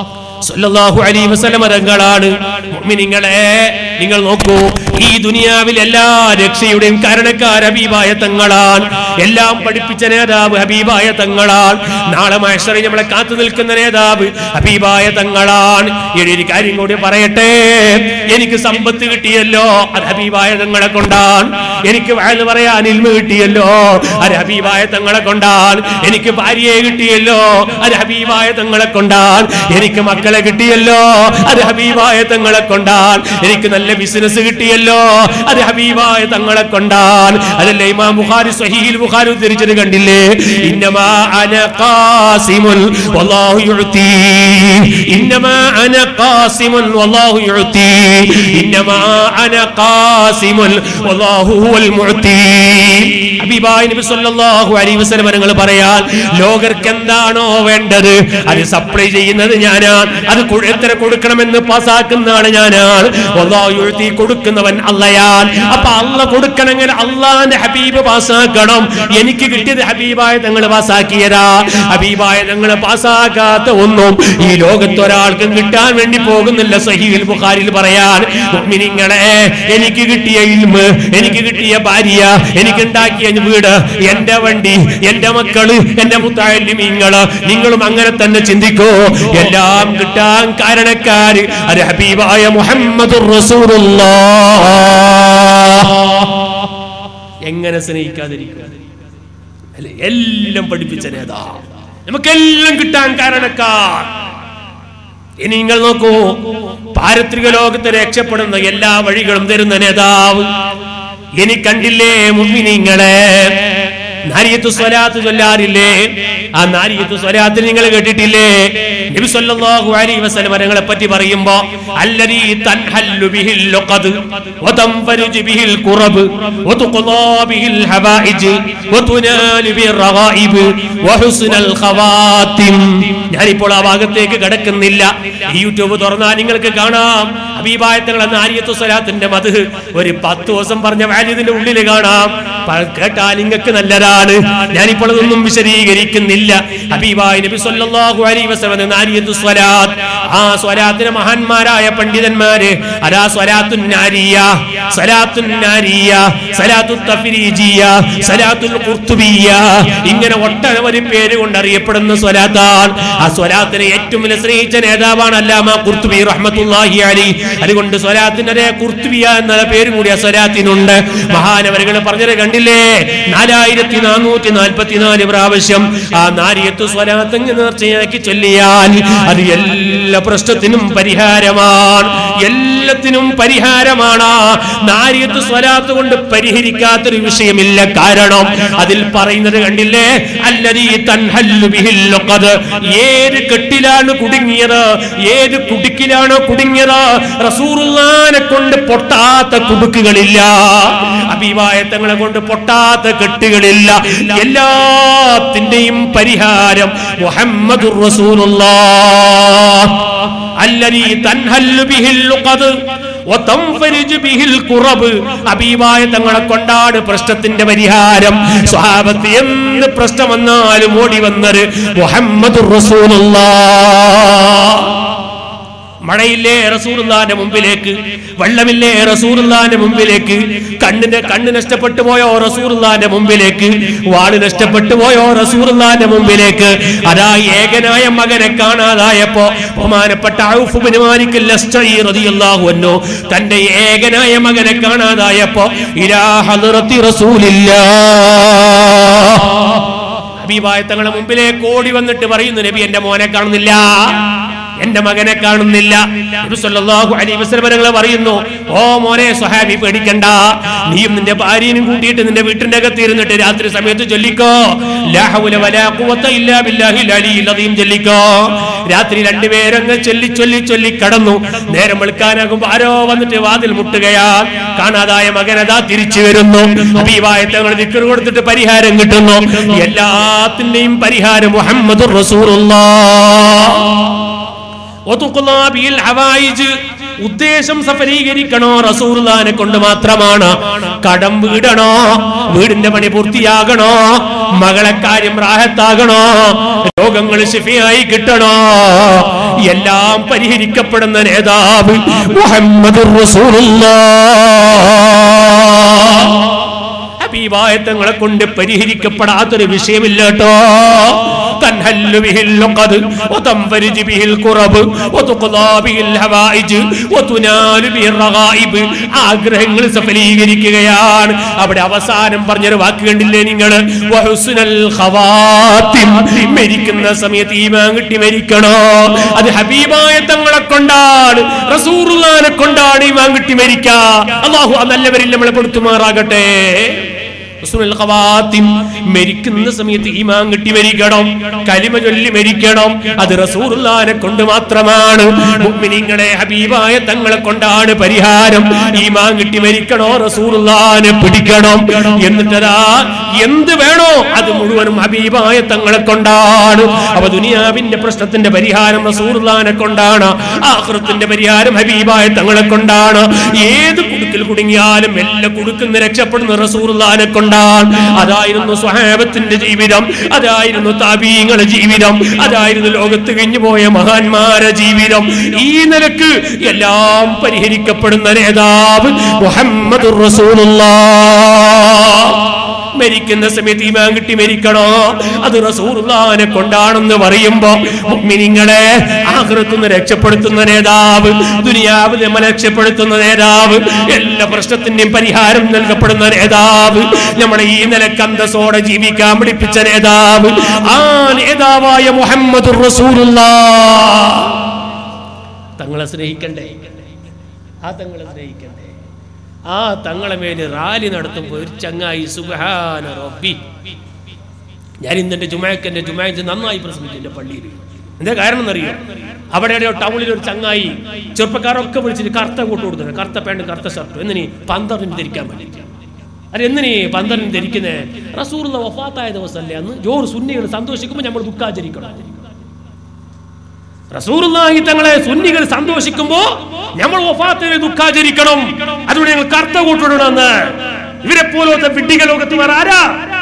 സല്ലല്ലാഹു അലൈഹി വസല്ലമ തങ്ങളാണ് മുഅ്മിനീങ്ങളെ നിങ്ങൾ നോക്കൂ ഈ ദുനിയാവിൽ എല്ലാ രക്ഷയുടെയും കാരണക്കാർ ഹബീബായ തങ്ങളാണ് എല്ലാം പഠിപ്പിച്ച നേതാവ് ഹബീബായ തങ്ങളാണ് നാളെ മഹേശ്വരി നമ്മളെ കാത്തു നിൽക്കുന്ന നേതാവ് ഹബീബായ തങ്ങളാണ് ഇനി ഒരു കാര്യം കൂടി പറയട്ടെ എനിക്ക് സമ്പത്ത് കിട്ടിയല്ലോ അത് ഹബീബായ തങ്ങളെ കൊണ്ടാണ് എനിക്ക് വയൽ പറയാൻ ഇൽമ കിട്ടിയല്ലോ അത് ഹബീബായ തങ്ങളെ കൊണ്ടാണ് എനിക്ക് ഭാര്യയെ കിട്ടിയല്ലോ അത് ഹബീബായ തങ്ങളെ കൊണ്ടാണ് എനിക്ക് മക്കളെ കിട്ടിയല്ലോ അത് ഹബീബായ തങ്ങളെ കൊണ്ടാണ് എനിക്ക് നല്ല ബിസിനസ് കിട്ടിയല്ലോ അത് ഹബീബായ തങ്ങളെ കൊണ്ടാണ് അതല്ലേ ഇമാം ബുഖാരി സ്വഹീൽ ബുഖാരി ഉദ്ധരിച്ചത് കണ്ടില്ലേ ഇന്നമാ അന ഖാസിമുൻ വല്ലാഹു യുഅതി ഇന്നമാ അന ഖാസിമുൻ വല്ലാഹു യുഅതി ഇന്നമാ അന ഖാസിമുൻ വല്ലാഹു ഹുവൽ മുഅതി ഹബീബായ നബി സല്ലല്ലാഹു അലൈഹി വസല്ലം നിങ്ങൾ പറയാൻ ലോകർക്ക് എന്താണോ വേണ്ടത് അത് സപ്ലൈ ചെയ്യുന്നത് ഞാനാണ് അത് കൊ- എത്ര കൊടുക്കണമെന്ന് പാസ്സാക്കുന്നതാണ് ഞാനാണ് അല്ലാഹു യുഅതി കൊടുക്കുന്നവൻ അല്ലയാൻ അപ്പൊ അല്ല കൊടുക്കണമെങ്കിൽ അള്ളാന്റെ ഹബീബ് പാസ്സാക്കണം എനിക്ക് കിട്ടിയത് ഹബീബായ തങ്ങൾ പാസ്സാക്കിയതാ ഹബീബായ തങ്ങൾ പാസ്സാക്കാത്ത ഒന്നും ഈ ലോകത്ത് ഒരാൾക്കും കിട്ടാൻ വേണ്ടി പോകുന്നില്ല സഹീൽ ബുഖാരിൽ പറയാൻ മുഅ്മിനീങ്ങളെ എനിക്ക് കിട്ടിയ ഇൽമ് എനിക്ക് കിട്ടിയ ഭാര്യ എനിക്ക് ഉണ്ടാക്കിയ വീട് എന്റെ വണ്ടി എന്റെ മക്കള് എന്റെ മുത്താലിമീങ്ങള് നിങ്ങളും അങ്ങനെ തന്നെ ചിന്തിക്കോ എല്ലാം കിട്ടാൻ കാരണക്കാര് അത് ഹബീബായ മുഹമ്മദ് എങ്ങനെ സ്നേഹിക്കാതിരിക്കുക അല്ലേ? എല്ലാം പഠിപ്പിച്ച നേതാ നമുക്കെല്ലാം കിട്ടാൻ കാരണക്കാർ ഇനി നിങ്ങൾ നോക്കൂ പാരത്രിക ലോകത്ത് രക്ഷപ്പെടുന്ന എല്ലാ വഴികളും തരുന്ന നേതാവ് ഇനി കണ്ടില്ലേ മുമ്പിനിങ്ങളെ നാരിയത്ത് സ്വലാത്ത് ചൊല്ലാറില്ലേ ആ നാരിയത്ത് സ്വലാത്ത് നിങ്ങൾ കേട്ടിട്ടില്ലേ നബി സല്ലല്ലാഹു അലൈഹി വസല്ലം ഞങ്ങളെ പറ്റി പറയുമ്പോ അല്ലദീ തൻഹല്ലു ബിഹിൽ ലുഖദ് വതംഫരുജു ബിഹിൽ ഖുറബ് വതുഖ്ലാ ബിഹിൽ ഹവായിജ് വതുനാലു ബിർ റഗായിബ് വഹുസ്നൽ ഖവാത്തിം ഞാനിപ്പോൾ ആ ഭാഗത്തേക്ക് കടക്കുന്നില്ല ഈ യൂട്യൂബ് തുറന്നാൽ നിങ്ങൾക്ക് കാണാം ഹബീബായത്തങ്ങൾ എന്ന ആര്യത്വ സ്വലാത്തിന്റെ മത് ഒരു പത്ത് ദിവസം പറഞ്ഞ വാല്യതിന്റെ ഉള്ളിൽ കാണാം പ- കേട്ടാൽ നിങ്ങൾക്ക് നല്ലതാണ് ഞാനിപ്പോൾ അതൊന്നും വിശദീകരിക്കുന്നില്ല ഹബീബായ നബി സല്ലല്ലാഹു അലൈഹി വസല്ലം എന്ന ആര്യത്വ സ്വലാത്ത് ആ സ്വലാത്തിന് മഹാന്മാരായ പണ്ഡിതന്മാര് അതാ സ്വലാത്തുൻ നാരിയ സ്വലാത്തുൻ നാരിയ സ്വലാത്തു തഫ്രീജിയ സ്വലാത്തുൽ ഖുർത്തുബിയ ഇങ്ങനെ ഒട്ടനവധി പേര് കൊണ്ട് അറിയപ്പെടുന്ന സ്വലാത്താണ് ആ സ്വലാത്തിനെ ഏറ്റവും വലിയ സ്നേഹിച്ച നേതാവാണ് അല്ലാമ ഖുർത്തുബി റഹ്മത്തുള്ളാഹി അലി അതുകൊണ്ട് സ്വലാത്തിന്റെ അതേ ഖുർത്തുബിയ എന്ന പേരും കൂടി ആ സ്വലാത്തിനുണ്ട് മഹാനവരുകൾ പറഞ്ഞത് കണ്ടില്ലേ നാലായിരത്തി നാനൂറ്റി നാൽപ്പത്തിനാല് പ്രാവശ്യം ആ നാരിയത്ത് സ്വലാത്ത് ഇങ്ങനെ നേർച്ചയാക്കി ചൊല്ലിയാൽ അത് എല്ലാ പ്രശ്നത്തിനും പരിഹാരമാണ് എല്ലാത്തിനും പരിഹാരമാണ് നാരിയത്ത് സ്വലാത്ത് കൊണ്ട് പരിഹരിക്കാത്തൊരു വിഷയമില്ല കാരണം അതിൽ പറയുന്നത് കണ്ടില്ലേ അല്ലതീ തൻഹല്ലു ബിഹിൽ ലുഖദ് ഏത് കെട്ടിലാണ് കുടുങ്ങിയത് ഏത് കുടുക്കിലാണോ കുടുങ്ങിയത് റസൂറുള്ളാനെ കൊണ്ട് പൊട്ടാത്ത കുടുക്കുകളില്ല അഭിവായത്തങ്ങളെ കൊണ്ട് പൊട്ടാത്ത കെട്ടുകളില്ല എല്ലാത്തിന്റെയും പരിഹാരം മുഹമ്മദുർ റസൂലുള്ളാഹ് അല്ലദീ തൻഹല്ലു ബിഹിൽ ലുഖദ് വതംഫരിജു ബിഹിൽ ഖുറബ് ഹബീബായ തങ്ങളെ കൊണ്ടാണ് പ്രശ്നത്തിന്റെ പരിഹാരം സ്വഹാബത്ത് എന്ത് പ്രശ്നം വന്നാലും ഓടി വന്നത് മുഹമ്മദുർ റസൂലുള്ളാഹ് മഴയില്ലേ റസൂറുല്ലാന്റെ മുമ്പിലേക്ക് വെള്ളമില്ലേ റസൂറുല്ലാന്റെ മുമ്പിലേക്ക് കണ്ണിന്റെ കണ്ണ് നഷ്ടപ്പെട്ടു പോയോ റസൂറുല്ലാന്റെ മുമ്പിലേക്ക് വാള് നഷ്ടപ്പെട്ടു പോയോ റസൂറുല്ലാന്റെ മുമ്പിലേക്ക് അതാ ഏകനായ മകനെ കാണാതായപ്പോ ബഹുമാനപ്പെട്ട ഔഫ് ബിൻ മാലിക് ലസ്തഈ റളിയല്ലാഹു അൻഹു തന്റെ ഏകനായ മകനെ കാണാതായപ്പോ ഇലാ ഹദ്റത്തി റസൂലില്ലാഹ് ഹബീബായ തങ്ങളുടെ മുമ്പിലേക്ക് ഓടി വന്നിട്ട് പറയുന്നു നബി എന്റെ മോനെ കാണുന്നില്ല എന്റെ മകനെ കാണുന്നില്ല നബി സല്ലല്ലാഹു അലൈഹി വസല്ലം ഞങ്ങളെ പറയുന്നു ഓ മോനെ സ്വഹാബി പേടിക്കണ്ട നീയും നിന്റെ ഭാര്യനും കൂട്ടിയിട്ട് നിന്റെ വീട്ടിന്റെ അകത്ത് ഇരുന്നിട്ട് രാത്രി സമയത്ത് ചൊല്ലിക്കോ ലാ ഹൗല വലാ ഖുവത ഇല്ലാ ബില്ലാഹിൽ അലിയിൽ അദീം ചൊല്ലിക്കോ രാത്രി രണ്ടുപേരങ്ങ് ചൊല്ലി ചൊല്ലി ചൊല്ലി കടന്നു നേരം വെളുക്കാനാകുമ്പോ ആരോ വന്നിട്ട് വാതിൽ മുട്ടുകയാ കാണാതായ മകനതാ തിരിച്ചു വരുന്നു ഹബീബായ തങ്ങൾ ദിക്കർ കൊടുത്തിട്ട് പരിഹാരം കിട്ടുന്നു എല്ലാത്തിന്റെയും പരിഹാരം മുഹമ്മദ് ഉദ്ദേശം സഫലീകരിക്കണോ റസൂർലാനെ കൊണ്ട് മാത്രമാണ് കടം വീടണോ വീടിന്റെ പണി പൂർത്തിയാകണോ മകളെ കാര്യം റാഹത്താകണോ രോഗങ്ങൾ ശിഫിയായി കിട്ടണോ എല്ലാം പരിഹരിക്കപ്പെടുന്ന നേതാവ് മുഹമ്മദ് ഹബീബായ തങ്ങളെ കൊണ്ട് പരിഹരിക്കപ്പെടാത്തൊരു വിഷയമില്ല കേട്ടോ തൻഹല്ലു ബിഹിൽ ലുഖദ് വതംഫരിജു ബിഹിൽ ഖുറബ് വതുഖദാ ബിഹിൽ ഹവായിജ് വതുനാലു ബിഹിൽ റഗായിബ് ആഗ്രഹങ്ങൾ സഫലീകരിക്കുകയാണ് അവിടെ അവസാനം പറഞ്ഞൊരു വാക്ക് കണ്ടില്ലേ നിങ്ങൾ വഹുസ്നൽ ഖവാത്തിം മരിക്കുന്ന സമയത്ത് ഈമാൻ കിട്ടി മരിക്കണോ അത് ഹബീബായ തങ്ങളെ കൊണ്ടാണ് റസൂറുള്ളാനെ കൊണ്ടാണ് ഈമാൻ കിട്ടി മരിക്കുക അല്ലാഹു ആ നല്ലവരിൽ നമ്മളെ പെടുത്തുമാറാകട്ടെ ഹുസ്നുൽ ഖവാത്തിം മരിക്കുന്ന സമയത്ത് ഈമാൻ കിട്ടി മരിക്കണം കലിമ ചൊല്ലി മരിക്കണം അത് റസൂലുള്ളാനെ കൊണ്ട് മാത്രമാണ് മുഅ്മിനീങ്ങളെ ഹബീബായ തങ്ങളെ കൊണ്ടാണ് പരിഹാരം ഈമാൻ കിട്ടി മരിക്കണോ റസൂലുള്ളാനെ പിടിക്കണം എന്നിട്ടതാ എന്ത് വേണോ അത് മുഴുവനും ഹബീബായ തങ്ങളെ കൊണ്ടാണ് അപ്പൊ ദുനിയാവിന്റെ പ്രശ്നത്തിന്റെ പരിഹാരം റസൂലുള്ളാനെ കൊണ്ടാണ് ആഖിറത്തിന്റെ പരിഹാരം ഹബീബായ തങ്ങളെ കൊണ്ടാണ് ഏത് കുടുക്കിൽ കുടുങ്ങിയാലും എല്ലാ കുടുക്കുന്ന രക്ഷപ്പെടുന്ന റസൂലുള്ളാനെ കൊണ്ടാണ് അതായിരുന്നു സ്വഹാബത്തിന്റെ ജീവിതം അതായിരുന്നു താബീങ്ങളുടെ ജീവിതം അതായിരുന്നു ലോകത്ത് കഴിഞ്ഞു പോയ മഹാന്മാരെ ജീവിതം ഈ നിലക്ക് എല്ലാം പരിഹരിക്കപ്പെടുന്ന നേതാവ് മുഹമ്മദ് മരിക്കുന്ന സമയത്ത് ഈമാൻ കിട്ടി മരിക്കണോ അത് റസൂറുല്ലാനെ കൊണ്ടാണെന്ന് പറയുമ്പോ മുഅ്മിനീങ്ങളെ ആഹൃത്തുനിന്ന് രക്ഷപ്പെടുത്തുന്ന നേതാവ് ദുനിയാവ് നമ്മെ രക്ഷപ്പെടുത്തുന്ന നേതാവ് എല്ലാ പ്രശ്നത്തിന്റെയും പരിഹാരം നൽകപ്പെടുന്ന നേതാവ് നമ്മുടെ ഈ നിലക്ക് അന്തസ്സോടെ ജീവിക്കാൻ പഠിപ്പിച്ച നേതാവ് ആ നേതാവായ മുഹമ്മദ് തങ്ങളെ സ്നേഹിക്കണ്ടേ ആ തങ്ങളെ സ്നേഹിക്കണ്ടേ ആ തങ്ങളെ മേല് റാലി നടത്തുമ്പോൾ ഒരു ചങ്ങായി സുബഹാന റബ്ബി ഞാൻ ഇന്നെന്റെ ജുമാക്കന്റെ ജുമാക്ക് നന്നായി പ്രസംഗിച്ചു എന്റെ പള്ളിയിൽ എന്താ കാരണം എന്നറിയോ അവിടെ എവിടെയോ ടൗണിൽ ഒരു ചങ്ങായി ചെറുപ്പക്കാരൊക്കെ വിളിച്ചിട്ട് കറുത്ത കൂട്ട് കൊടുക്കുന്നത് കറുത്ത പാൻറ്റും കറുത്ത ഷർട്ടും എന്നിനി പന്തറിന് ധരിക്കാൻ വേണ്ടി അത് എന്തിനീ പന്തറിന് ധരിക്കുന്നത് റസൂറിന്റെ വഫാത്തായ ദിവസമല്ലേ അന്ന് ജോറ് സുന്നികൾ സന്തോഷിക്കുമ്പോൾ നമ്മൾ ദുഃഖാചരിക്കണം റസൂറുല്ലാഹി തങ്ങളെ സുന്നികൾ സന്തോഷിക്കുമ്പോ നമ്മൾ വഫാത്തിന് ദുഃഖാചരിക്കണം അതുകൊണ്ട് ഞങ്ങൾ കർത്ത കൂട്ടിടണമെന്ന് ഇവരെ പോലത്തെ വിഡ്ഢിക ലോകത്ത് വേറെ ആരാ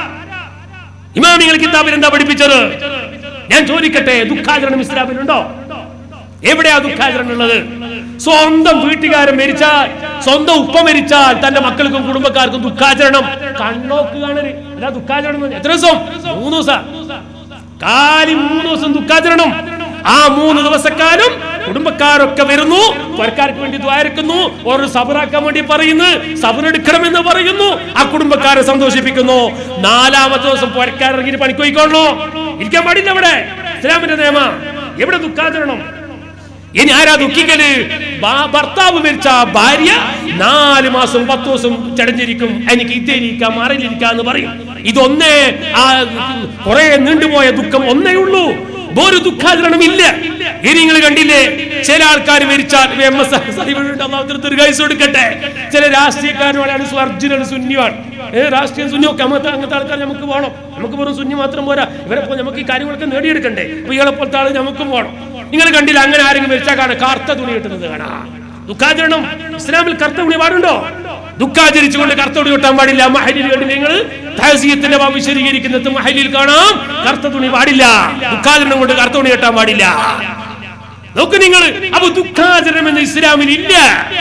ഇമാമികൾ കിതാബിൽ എന്താ പഠിപ്പിച്ചത് ഞാൻ ചോദിക്കട്ടെ ദുഃഖാചരണം ഇസ്ലാമിലുണ്ടോ എവിടെയാ ദുഃഖാചരണം ഉള്ളത് സ്വന്തം വീട്ടുകാരൻ മരിച്ചാൽ സ്വന്തം ഉപ്പ മരിച്ചാൽ തന്റെ മക്കൾക്കും കുടുംബക്കാർക്കും ദുഃഖാചരണം കണ്ണോക്ക് കാണരുത് എന്താ ദുഃഖാചരണം എന്ന് പറഞ്ഞാ? എത്ര ദിവസം മൂന്ന് ദിവസം കാലി മൂന്ന് ദിവസം ദുഃഖാചരണം ആ മൂന്ന് ദിവസക്കാലം കുടുംബക്കാരൊക്കെ വരുന്നു പുരക്കാർക്ക് വേണ്ടി ദ്വാരക്കുന്നു ഒരു സബറാക്കാൻ വേണ്ടി പറയുന്നു സബറെടുക്കണമെന്ന് പറയുന്നു ആ കുടുംബക്കാരെ സന്തോഷിപ്പിക്കുന്നു നാലാമത്തെ ദിവസം പുരക്കാരിറങ്ങി പണിക്കൊയ്ക്കൊള്ളൂ ഇരിക്കാൻ പാടില്ല അവിടെ ഇസ്ലാമിന്റെ നിയമ എവിടെ ദുഃഖാചരണം ഇനി ആരാ ദുഃഖിക്കല് ഭാ- ഭർത്താവ് മരിച്ച ഭാര്യ നാല് മാസം പത്ത് ദിവസം ചടഞ്ഞിരിക്കും എനിക്ക് ഇത്തേരിക്കാം മറയിലിരിക്കാം എന്ന് പറയും ഇതൊന്നേ ആ കുറെ നീണ്ടുപോയ ദുഃഖം ഒന്നേ ഉള്ളൂ ഒരു ദുഃഖാചരണം ഇല്ല ഇനി നിങ്ങൾ കണ്ടില്ലേ ചില ആൾക്കാർ മരിച്ചാൽ എം എസ് ദീർഘായുസ് കൊടുക്കട്ടെ ചില രാഷ്ട്രീയക്കാരനോടാണ് അർജുനാണ് സുന്നിയാണ് ഏ രാഷ്ട്രീയം സുന്നിയൊക്കെ അങ്ങനത്തെ അങ്ങനത്തെ ആൾക്കാർ നമുക്ക് വേണം നമുക്ക് വെറും സുന്നി മാത്രം പോരാ ഇവരെ പോലെ നമുക്ക് ഈ കാര്യങ്ങളൊക്കെ നേടിയെടുക്കണ്ടേ അപ്പൊ ഇയാളെ പോലത്തെ ആള് നമുക്കും വേണം നിങ്ങൾ കണ്ടില്ല അങ്ങനെ ആരെങ്കിലും മരിച്ചാൽ കാണാം കറുത്ത തുണി കിട്ടുന്നത് കാണാം ദുഃഖാചരണം ഇസ്ലാമിൽ കറുത്ത തുണി പാടുണ്ടോ ദുഃഖാചരിച്ചുകൊണ്ട് കറുത്ത തുണി കിട്ടാൻ പാടില്ല മഹലിൽ കണ്ടില്ല നിങ്ങൾ തഹസീയത്തിന്റെ ഭാവം വിശദീകരിക്കുന്നത് മഹലിൽ കാണാം കറുത്ത തുണി പാടില്ല ദുഃഖാചരണം കൊണ്ട് കറുത്ത തുണി കെട്ടാൻ പാടില്ല നോക്ക് നിങ്ങൾ അപ്പൊ ദുഃഖാചരണം എന്ന് ഇസ്ലാമിൽ ഇല്ല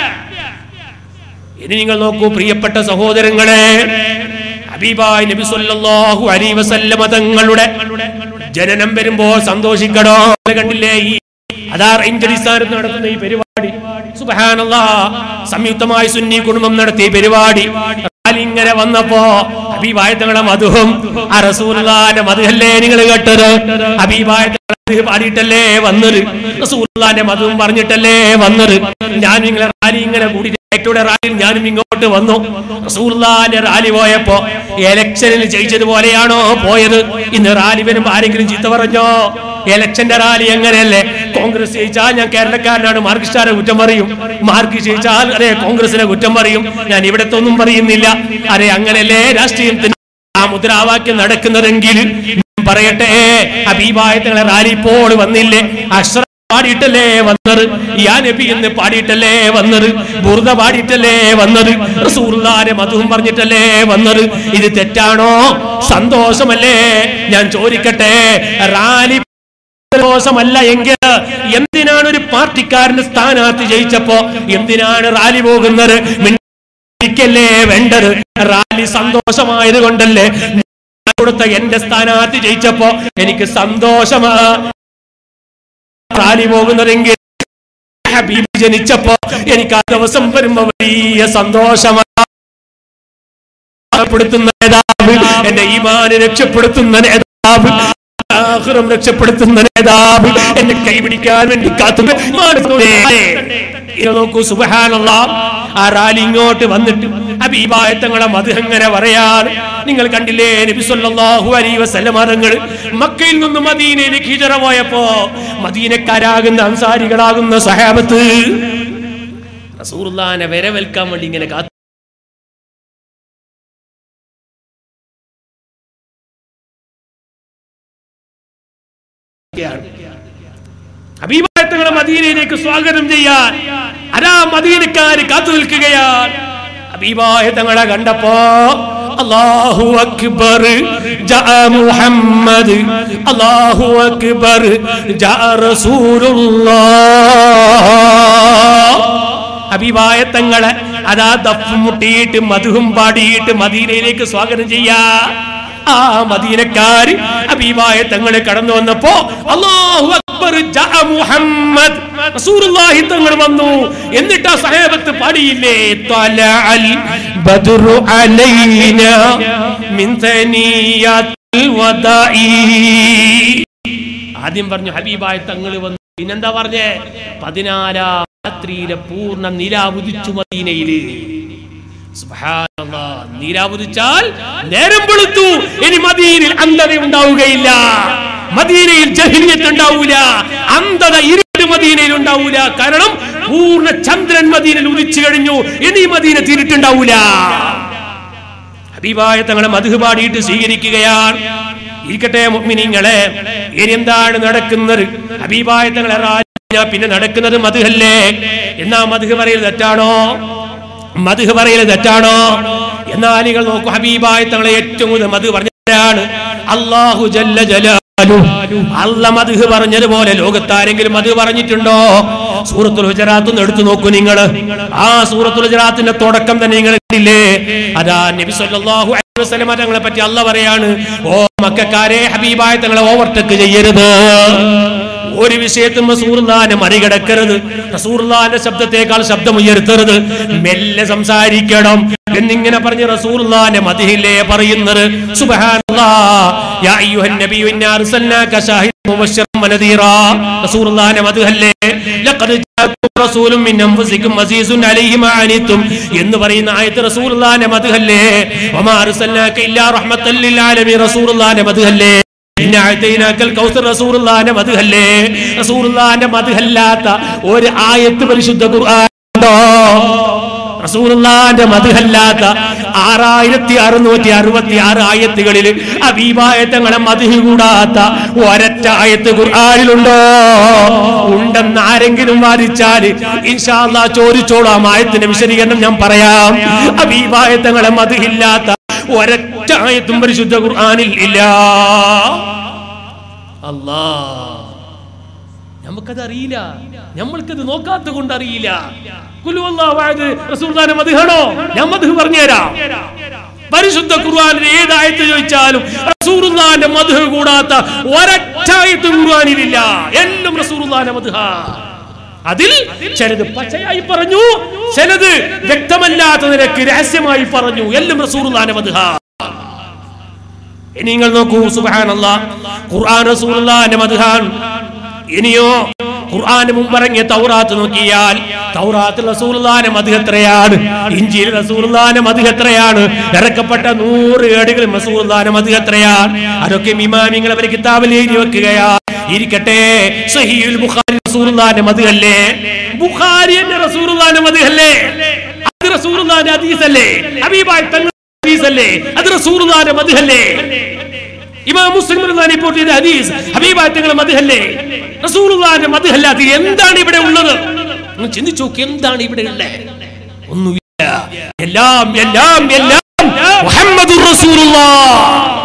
ഇനി നിങ്ങൾ നോക്കൂ പ്രിയപ്പെട്ട സഹോദരങ്ങളെ ഹബീബായ് നബി സല്ലല്ലാഹു അലൈഹി വസല്ലമ തങ്ങളുടെ ജനനം വരുമ്പോൾ സന്തോഷിക്കണോ അത് കണ്ടില്ലേ ഈ അതാ റേഞ്ച് അടിസ്ഥാനത്ത് നടത്തുന്ന ഈ പരിപാടി സുബഹാനല്ലാ സംയുക്തമായി സുന്നി കുടുംബം നടത്തിയ ഈ പരിപാടി റാലി ഇങ്ങനെ വന്നപ്പോ ഹബീബായ തങ്ങളെ മധുവും ആ റസൂലുള്ളാന്റെ മധുഹല്ലേ നിങ്ങൾ കേട്ടത് ഹബീബായ തങ്ങളെ മധു പാടിയിട്ടല്ലേ വന്നത് റസൂലുള്ളാന്റെ മധുവും പറഞ്ഞിട്ടല്ലേ വന്നത് ഞാൻ നിങ്ങളെ റാലി ഇങ്ങനെ കൂടി ഏറ്റവും റാലിയിൽ ഞാനും ഇങ്ങോട്ട് വന്നു റസൂലുള്ളാന്റെ റാലി പോയപ്പോ എലക്ഷനിൽ ജയിച്ചതുപോലെയാണോ പോയത് ഇന്ന് റാലി വരുമ്പോ ആരെങ്കിലും ചീത്ത പറഞ്ഞോ എലക്ഷന്റെ റാലി എങ്ങനെയല്ലേ കോൺഗ്രസ് ജയിച്ചാൽ ഞാൻ കേരളക്കാരനാണ് മാർക്സിസ്റ്റാരെ കുറ്റം പറയും മാർക്സിസ്റ്റ് ജയിച്ചാൽ അതെ കോൺഗ്രസിനെ കുറ്റം പറയും ഞാൻ ഇവിടത്തെ ഒന്നും പറയുന്നില്ല അതെ അങ്ങനെയല്ലേ രാഷ്ട്രീയത്തിന് ആ മുദ്രാവാക്യം നടക്കുന്നതെങ്കിൽ ഞാൻ പറയട്ടെ ഹബീബായ തങ്ങളെ റാലി ഇപ്പോൾ വന്നില്ലേ അഷ്റ പാടിയിട്ടല്ലേ വന്നത് യാ നബി എന്ന് പാടിയിട്ടല്ലേ വന്നത് ബുർദ പാടിയിട്ടല്ലേ വന്നത് റസൂലുള്ളാഹിന്റെ മധുവും പറഞ്ഞിട്ടല്ലേ വന്നത് ഇത് തെറ്റാണോ സന്തോഷമല്ലേ ഞാൻ ചോദിക്കട്ടെ റാലി സന്തോഷമല്ല എങ്കിൽ എന്തിനാണ് ഒരു പാർട്ടിക്കാരന് സ്ഥാനാർത്ഥി ജയിച്ചപ്പോ എന്തിനാണ് റാലി പോകുന്നത് മിണ്ടിക്കല്ലേ വേണ്ടത് റാലി സന്തോഷമായത് കൊണ്ടല്ലേ ഞാൻ കൊടുത്ത എന്റെ സ്ഥാനാർത്ഥി ജയിച്ചപ്പോ എനിക്ക് സന്തോഷമാ റാലി പോകുന്നതെങ്കിൽ ഹബീബ് ജനിച്ചപ്പോ എനിക്ക് ആ ദിവസം വരുമ്പോ വലിയ സന്തോഷമാണ് രക്ഷപ്പെടുത്തുന്ന നേതാവ് എന്റെ ഈമാനെ രക്ഷപ്പെടുത്തുന്ന നേതാവ് ആഖിറം രക്ഷപ്പെടുത്തുന്ന നേതാവ് എന്നെ കൈപിടിക്കാൻ വേണ്ടി കാത്തു ഇത് നോക്കൂ സുബഹാനല്ല ആ റാലി ഇങ്ങോട്ട് വന്നിട്ട് അബീബായത്തങ്ങളെ മധുഹങ്ങനെ പറയാൻ നിങ്ങൾ കണ്ടില്ലേ നബി സല്ലല്ലാഹു അലൈഹി വസല്ലം തങ്ങൾ മക്കയിൽ നിന്ന് മദീനയിലേക്ക് ഹിജറ പോയപ്പോ മദീനക്കാരാകുന്ന അൻസാരികളാകുന്ന സഹാബത്ത് റസൂലുള്ളാഹിനെ വരവേൽക്കാൻ വേണ്ടി ഇങ്ങനെ കാത്തു അബീബായത്തങ്ങളെ മദീനയിലേക്ക് സ്വാഗതം ചെയ്യാൻ അതാ മദീനക്കാര് കാത്തു നിൽക്കുകയാണ് അബീബായത്തങ്ങളെ കണ്ടപ്പോ അല്ലാഹു അക്ബർ ജാ മുഹമ്മദ് അല്ലാഹു അക്ബർ ജാ റസൂലുള്ളാഹ് അഭിവായത്തങ്ങളെ അതാ ദഫ് മുട്ടിയിട്ട് മധുവും പാടിയിട്ട് മദീനയിലേക്ക് സ്വാഗതം ചെയ്യാ ആ മദീനക്കാര് അബീബായ തങ്ങളെ കടന്നു വന്നപ്പോ അല്ലാഹു അക്ബർ ജാ മുഹമ്മദ് റസൂലുള്ളാഹി തങ്ങൾ വന്നു എന്നിട്ട് ആ സഹാബത്ത് പാടിയില്ലേ ത്വലഅൽ ബദ്റു അലൈനാ മിൻ തനിയാത്തിൽ വദാഇ ആദ്യം പറഞ്ഞു ഹബീബായ തങ്ങൾ വന്നു പിന്നെന്താ പറഞ്ഞേ പതിനാലാം രാത്രിയിലെ പൂർണ്ണ നിലാവുദിച്ചു മദീനയില് സുബ്ഹാനല്ലാ. നിലാവുദിച്ചാൽ നേരം വെളുത്തു ഇനി മദീനയിൽ അന്ധത ഉണ്ടാവുകയില്ല മദീനയിൽ ജഹില്യത്ത് ഉണ്ടാവൂല അന്ധത ഇരുട്ട് മദീനയിൽ ഉണ്ടാവൂല കാരണം പൂർണ്ണ ചന്ദ്രൻ മദീനയിൽ ഉദിച്ചു കഴിഞ്ഞു ഇനി മദീന തീരിട്ടുണ്ടാവൂല ഹബീബായ തങ്ങളെ മധു പാടിയിട്ട് സ്വീകരിക്കുകയാണ് ഇരിക്കട്ടെ മുഅ്മിനീങ്ങളെ ഇനി എന്താണ് നടക്കുന്നത് ഹബീബായ തങ്ങളെ റാജ പിന്നെ നടക്കുന്നത് മധുഹല്ലേ എന്നാ മധു പറയൽ തെറ്റാണോ മധു പറയൽ തെറ്റാണോ എന്നാൽ നിങ്ങൾ നോക്കൂ ഹബീബായ തങ്ങളെ ഏറ്റവും കൂടുതൽ മധു പറഞ്ഞാണ് അള്ളാഹു ജല്ല ജലാലു അല്ല മധു പറഞ്ഞതുപോലെ ലോകത്താരെങ്കിലും മധു പറഞ്ഞിട്ടുണ്ടോ സൂറത്തുൽ ഹുജറാത്ത് ഒന്ന് എടുത്തു നോക്കൂ നിങ്ങൾ ആ സൂറത്തുൽ ഹുജറാത്തിന്റെ തുടക്കം തന്നെ നിങ്ങൾ കണ്ടില്ലേ അതാ നബി സല്ലല്ലാഹു അലൈഹി വസല്ലം തങ്ങളെ പറ്റി അല്ല പറയാണ് ഓ മക്കാരെ ഹബീബായ തങ്ങളെ ഓവർടേക്ക് ചെയ്യരുത് ഒരു വിഷയത്തും റസൂർലാനെ മറികടക്കരുത് റസൂർലാന്റെ ശബ്ദത്തെക്കാൾ ശബ്ദം ഉയർത്തരുത് മെല്ലെ സംസാരിക്കണം എന്നിങ്ങനെ പറഞ്ഞ് റസൂർലാന്റെ മതിഹില്ലേ പറയുന്നത് സുബ്ഹാനല്ലാ യാ അയ്യുഹൻ നബിയു ഇന്നാ അർസൽനാക ഷാഹിദൻ മുബശ്ശിറൻ വനദീറാ റസൂർലാന്റെ മതിഹല്ലേ ലഖദ് ജാഅക്കും റസൂലും മിൻ അൻഫുസിക്കും അസീസുൻ അലൈഹി മാ അനിത്തും എന്ന് പറയുന്ന ആയത്ത് റസൂർലാന്റെ മതിഹല്ലേ വമാ അർസൽനാക ഇല്ലാ റഹ്മത്തൻ ലിൽ ആലമീൻ റസൂർലാന്റെ മതിഹല്ലേ പിന്നെ അഴ്ത്തൈനാക്കൽ കൗസർ റസൂറുല്ലാന്റെ മധുഹല്ലേ റസൂറുല്ലാന്റെ മധുഹല്ലാത്ത ഒരു ആയത്ത് പരിശുദ്ധ ഖുർആനുണ്ടോ റസൂറുല്ലാന്റെ മധുഹല്ലാത്ത ആറായിരത്തി അറുന്നൂറ്റി അറുപത്തി ആറ് ആയത്തുകളിൽ അബീബായത്തങ്ങളെ മധു കൂടാത്ത ഒരറ്റ ആയത്ത് ഖുർആനിലുണ്ടോ ഉണ്ടെന്ന് ആരെങ്കിലും വാദിച്ചാൽ ഇൻഷാല്ലാ ചോദിച്ചോളാം ആയത്തിന്റെ വിശദീകരണം ഞാൻ പറയാം അബീബായത്തങ്ങളെ മധുഹില്ലാത്ത ഒരൊറ്റ ആയത്തും പരിശുദ്ധ ഖുർആനിൽ ഇല്ല അല്ലാ നമുക്കത് അറിയില്ല നമ്മൾക്കത് നോക്കാത്ത കൊണ്ട് അറിയില്ല കുലുവല്ലാഹ് റസൂൽദാനെ മതിഹണോ ഞാൻ മധു പറഞ്ഞുതരാം പരിശുദ്ധ ഖുർആനിൽ ഏതായത്ത് ചോദിച്ചാലും റസൂലുള്ളാന്റെ മധു കൂടാത്ത ഒരൊറ്റായത്ത് ഖുർആനിലില്ല എല്ലാം റസൂലുള്ളാന്റെ മധുഹ അതിൽ ചിലത് പച്ചയായി പറഞ്ഞു ചിലത് വ്യക്തമല്ലാത്ത നിരക്ക് രഹസ്യമായി പറഞ്ഞു എല്ലാം റസൂലുള്ളാന്റെ മധുഹ ഇനി നിങ്ങൾ നോക്കൂ സുബാനല്ല ഖുർആൻ റസൂലുള്ളാന്റെ മധുഹാൻ ഇനിയോ ഖുർആന് മുമ്പിറങ്ങിയ തൗറാത്ത് നോക്കിയാൽ തൗറാത്ത് റസൂലുള്ളാന്റെ മധു എത്രയാണ് ഇഞ്ചിയിൽ റസൂലുള്ളാന്റെ മധു എത്രയാണ് ഇറക്കപ്പെട്ട നൂറ് ഏടുകൾ റസൂലുള്ളാന്റെ മധു എത്രയാണ് അതൊക്കെ ഇമാമിങ്ങൾ അവരെ കിതാബിൽ എഴുതി വെക്കുകയാണ് ഇരിക്കട്ടെ സഹീൽ ബുഖാരി റസൂലുള്ളാന്റെ മധു അല്ലേ ബുഖാരി എന്നെ റസൂലുള്ളാന്റെ മധു അല്ലേ അത് റസൂലുള്ളാന്റെ ഹദീസ് അല്ലേ ഹബീബായി തങ്ങൾ ഹദീസ് അല്ലേ അത് റസൂലുള്ളാന്റെ മധു അല്ലേ ഇമാം മുസ്ലിം റിപ്പോർട്ട് ചെയ്ത ഹദീസ് ഹബീബാറ്റങ്ങളെ മധുഹല്ലേ റസൂലുള്ളാന്റെ മധുഹല്ലാത്ത എന്താണ് ഇവിടെ ഉള്ളത് ഒന്ന് ചിന്തിച്ചു നോക്ക് എന്താണ് ഇവിടെ ഉള്ളത് ഒന്നുമില്ല എല്ലാം എല്ലാം എല്ലാം മുഹമ്മദുർ റസൂലുള്ളാഹ്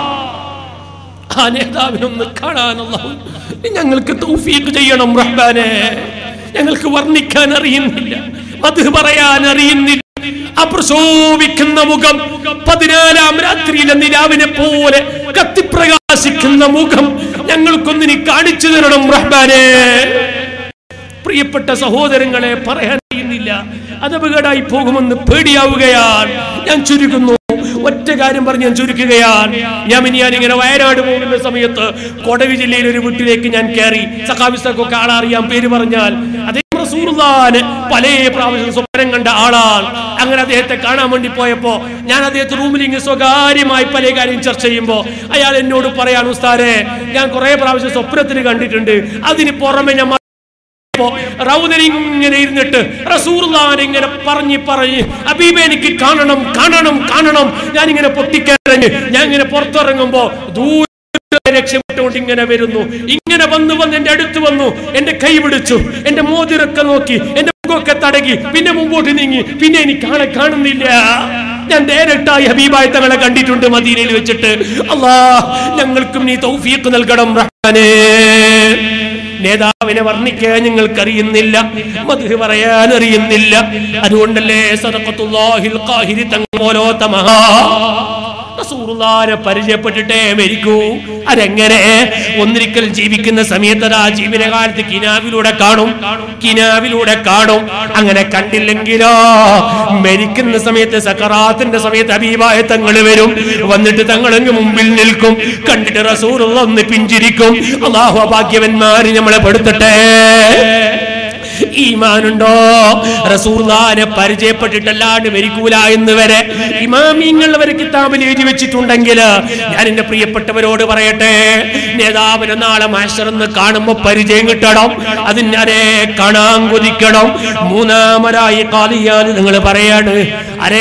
ആ നേതാവിനൊന്ന് കാണാനുള്ള ഞങ്ങൾക്ക് തൗഫീഖ് ചെയ്യണം റഹ്മാനെ ഞങ്ങൾക്ക് വർണ്ണിക്കാൻ അറിയുന്നില്ല അത് പറയാൻ അറിയുന്നില്ല അപ്രശോഭിക്കുന്ന മുഖം പതിനാലാം രാത്രിയിലെ നിലാവിനെ പോലെ കത്തിപ്രകാശിക്കുന്ന മുഖം ഞങ്ങൾക്കൊന്നിനി കാണിച്ചു തരണം റഹ്മാനെ പ്രിയപ്പെട്ട സഹോദരങ്ങളെ പറയാൻ അറിയുന്നില്ല അത് അപകടമായി പോകുമെന്ന് പേടിയാവുകയാണ് ഞാൻ ചുരുക്കുന്നു ഒറ്റ കാര്യം പറഞ്ഞ് ഞാൻ ചുരുക്കുകയാണ് ഞാൻ ഇനി ഞാൻ ഇങ്ങനെ വയനാട് പോകുന്ന സമയത്ത് കൊടക് ജില്ലയിലെ ഒരു വീട്ടിലേക്ക് ഞാൻ കയറി സഖാബിസ്തൊക്കെ ആളറിയാം പേര് പറഞ്ഞാൽ അതേ റസൂലുള്ളാഹിന് പല പ്രാവശ്യം സ്വപ്നം കണ്ട ആളാണ് അങ്ങനെ അദ്ദേഹത്തെ കാണാൻ വേണ്ടി പോയപ്പോ ഞാൻ അദ്ദേഹത്തെ റൂമിൽ ഇങ്ങനെ സ്വകാര്യമായി പല കാര്യം ചർച്ച ചെയ്യുമ്പോ അയാൾ എന്നോട് പറയാണ് ഉസ്താരെ ഞാൻ കുറെ പ്രാവശ്യം സ്വപ്നത്തിൽ കണ്ടിട്ടുണ്ട് അതിന് പുറമെ ഞാൻ റൗദൻ ഇങ്ങനെ ഇരുന്നിട്ട് റസൂർലാൻ ഇങ്ങനെ പറഞ്ഞ് പറഞ്ഞ് അബീബ എനിക്ക് കാണണം കാണണം കാണണം ഞാൻ ഇങ്ങനെ പൊട്ടിക്കരഞ്ഞ് ഞാൻ ഇങ്ങനെ പുറത്തിറങ്ങുമ്പോ ദൂരെ രക്ഷപ്പെട്ടുകൊണ്ട് ഇങ്ങനെ വരുന്നു ഇങ്ങനെ വന്നു വന്ന് എന്റെ അടുത്ത് വന്നു എന്റെ കൈ പിടിച്ചു എന്റെ മോതിരൊക്കെ നോക്കി എന്റെ മുഖമൊക്കെ തടകി പിന്നെ മുമ്പോട്ട് നീങ്ങി പിന്നെ എനിക്ക് ആളെ കാണുന്നില്ല ഞാൻ നേരിട്ടായി ഹബീബായി തങ്ങളെ കണ്ടിട്ടുണ്ട് മദീനയിൽ വെച്ചിട്ട് അല്ലാ ഞങ്ങൾക്കും നീ തൗഫീഖ് നൽകണം റഹ്മാനേ നേതാവിനെ വർണ്ണിക്കാൻ ഞങ്ങൾക്കറിയുന്നില്ല മധു പറയാൻ അറിയുന്നില്ല അതുകൊണ്ടല്ലേ സദഖത്തുല്ലാഹിൽ ഖാഹിരി തങ്ങൾ പോലോത്ത മഹാ റസൂലുള്ളാഹിനെ പരിചയപ്പെട്ടിട്ടേ മരിക്കൂ അതെങ്ങനെ ഒന്നിരിക്കൽ ജീവിക്കുന്ന സമയത്ത് ആ ജീവിതകാലത്ത് കിനാവിലൂടെ കാണും കിനാവിലൂടെ കാണും അങ്ങനെ കണ്ടില്ലെങ്കിലോ മരിക്കുന്ന സമയത്ത് സക്കറാത്തിന്റെ സമയത്ത് അബീബായ തങ്ങൾ വരും വന്നിട്ട് തങ്ങളങ്ങ് മുമ്പിൽ നിൽക്കും കണ്ടിട്ട് റസൂലുള്ള ഒന്ന് പിഞ്ചിരിക്കും അള്ളാഹു ഭാഗ്യവന്മാര് നമ്മളെ പെടുത്തട്ടെ ഈമാനുണ്ടോ റസൂർദാനെ പരിചയപ്പെട്ടിട്ടല്ലാണ്ട് മരിക്കൂല എന്ന് വരെ ഇമാമിങ്ങൾ വരെ കിതാബിൽ എഴുതി വെച്ചിട്ടുണ്ടെങ്കിൽ ഞാൻ എന്റെ പ്രിയപ്പെട്ടവരോട് പറയട്ടെ നേതാവിനെ നാളെ മാഷറെന്ന് കാണുമ്പോ പരിചയം കിട്ടണം അതിനരെ കാണാൻ കൊതിക്കണം മൂന്നാമതായി കാലിയാൽ നിങ്ങൾ പറയാണ് അരേ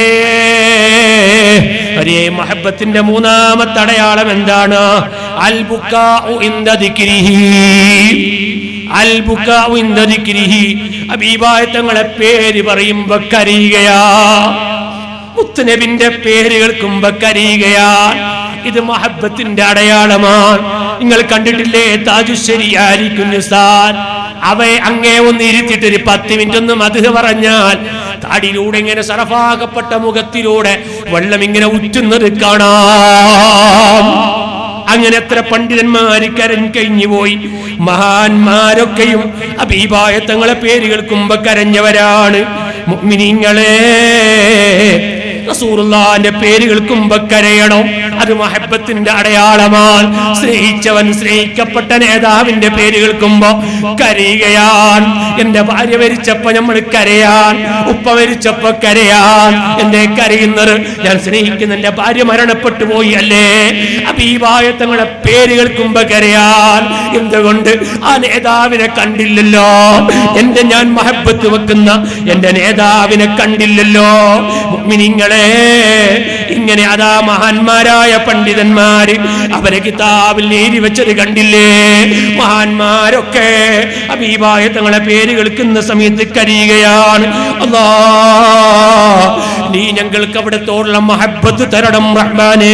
ഒരേ മഹബത്തിന്റെ മൂന്നാമത്തെ അടയാളം എന്താണ് അൽ ബുക്കാഉ ഇൻദ ദിക്രിഹി അൽ ബുക്കാഉ ഇൻദ ദിക്രിഹി അബീബായ തങ്ങളെ പേര് പറയുമ്പോ കരയുകയാ മുത്തനബിന്റെ പേര് കേൾക്കുമ്പോ കരയുകയാ ഇത് മഹബത്തിന്റെ അടയാളമാണ് നിങ്ങൾ കണ്ടിട്ടില്ലേ താജുശ്ശേരി കുഞ്ഞുസാൻ അവയെ അങ്ങേ ഒന്ന് ഇരുത്തിയിട്ട് ഒരു പത്ത് മിനിറ്റ് ഒന്ന് മധു പറഞ്ഞാൽ താടിയിലൂടെ ഇങ്ങനെ സറഫാകപ്പെട്ട മുഖത്തിലൂടെ വെള്ളം ഇങ്ങനെ ഉറ്റുന്നത് കാണാം അങ്ങനെ എത്ര പണ്ഡിതന്മാര് കരഞ്ഞു കഴിഞ്ഞു പോയി മഹാന്മാരൊക്കെയും അബീബായ തങ്ങളെ പേര് കേൾക്കുമ്പോ കരഞ്ഞവരാണ് മുഅ്മിനീങ്ങളെ റസൂറുള്ളാന്റെ പേര് കേൾക്കുമ്പോ കരയണം അത് മഹബത്തിന്റെ അടയാളമാണ് സ്നേഹിച്ചവൻ സ്നേഹിക്കപ്പെട്ട നേതാവിന്റെ പേര് കേൾക്കുമ്പോ കരയുകയാൻ എന്റെ ഭാര്യ മരിച്ചപ്പോ നമ്മൾ കരയാൻ ഉപ്പ മരിച്ചപ്പോ കരയാൻ എന്റെ കരയുന്നത് ഞാൻ സ്നേഹിക്കുന്ന എന്റെ ഭാര്യ മരണപ്പെട്ടു പോയി അല്ലേ അബീബായ തങ്ങളുടെ പേര് കേൾക്കുമ്പോ കരയാൻ എന്തുകൊണ്ട് ആ നേതാവിനെ കണ്ടില്ലല്ലോ എന്റെ ഞാൻ മഹബത്ത് വെക്കുന്ന എന്റെ നേതാവിനെ കണ്ടില്ലല്ലോ മുഅ്മിനീങ്ങളെ ഇങ്ങനെ അതാ മഹാന്മാരായ പണ്ഡിതന്മാര് അവരെ കിതാബിൽ എഴുതി വെച്ചത് കണ്ടില്ലേ മഹാന്മാരൊക്കെ അബീബായ തങ്ങളെ പേര് കേൾക്കുന്ന സമയത്ത് കരയുകയാണ് അല്ലാ നീ ഞങ്ങൾക്ക് അവിടത്തോടുള്ള മഹബത്ത് തരണം റഹ്മാനേ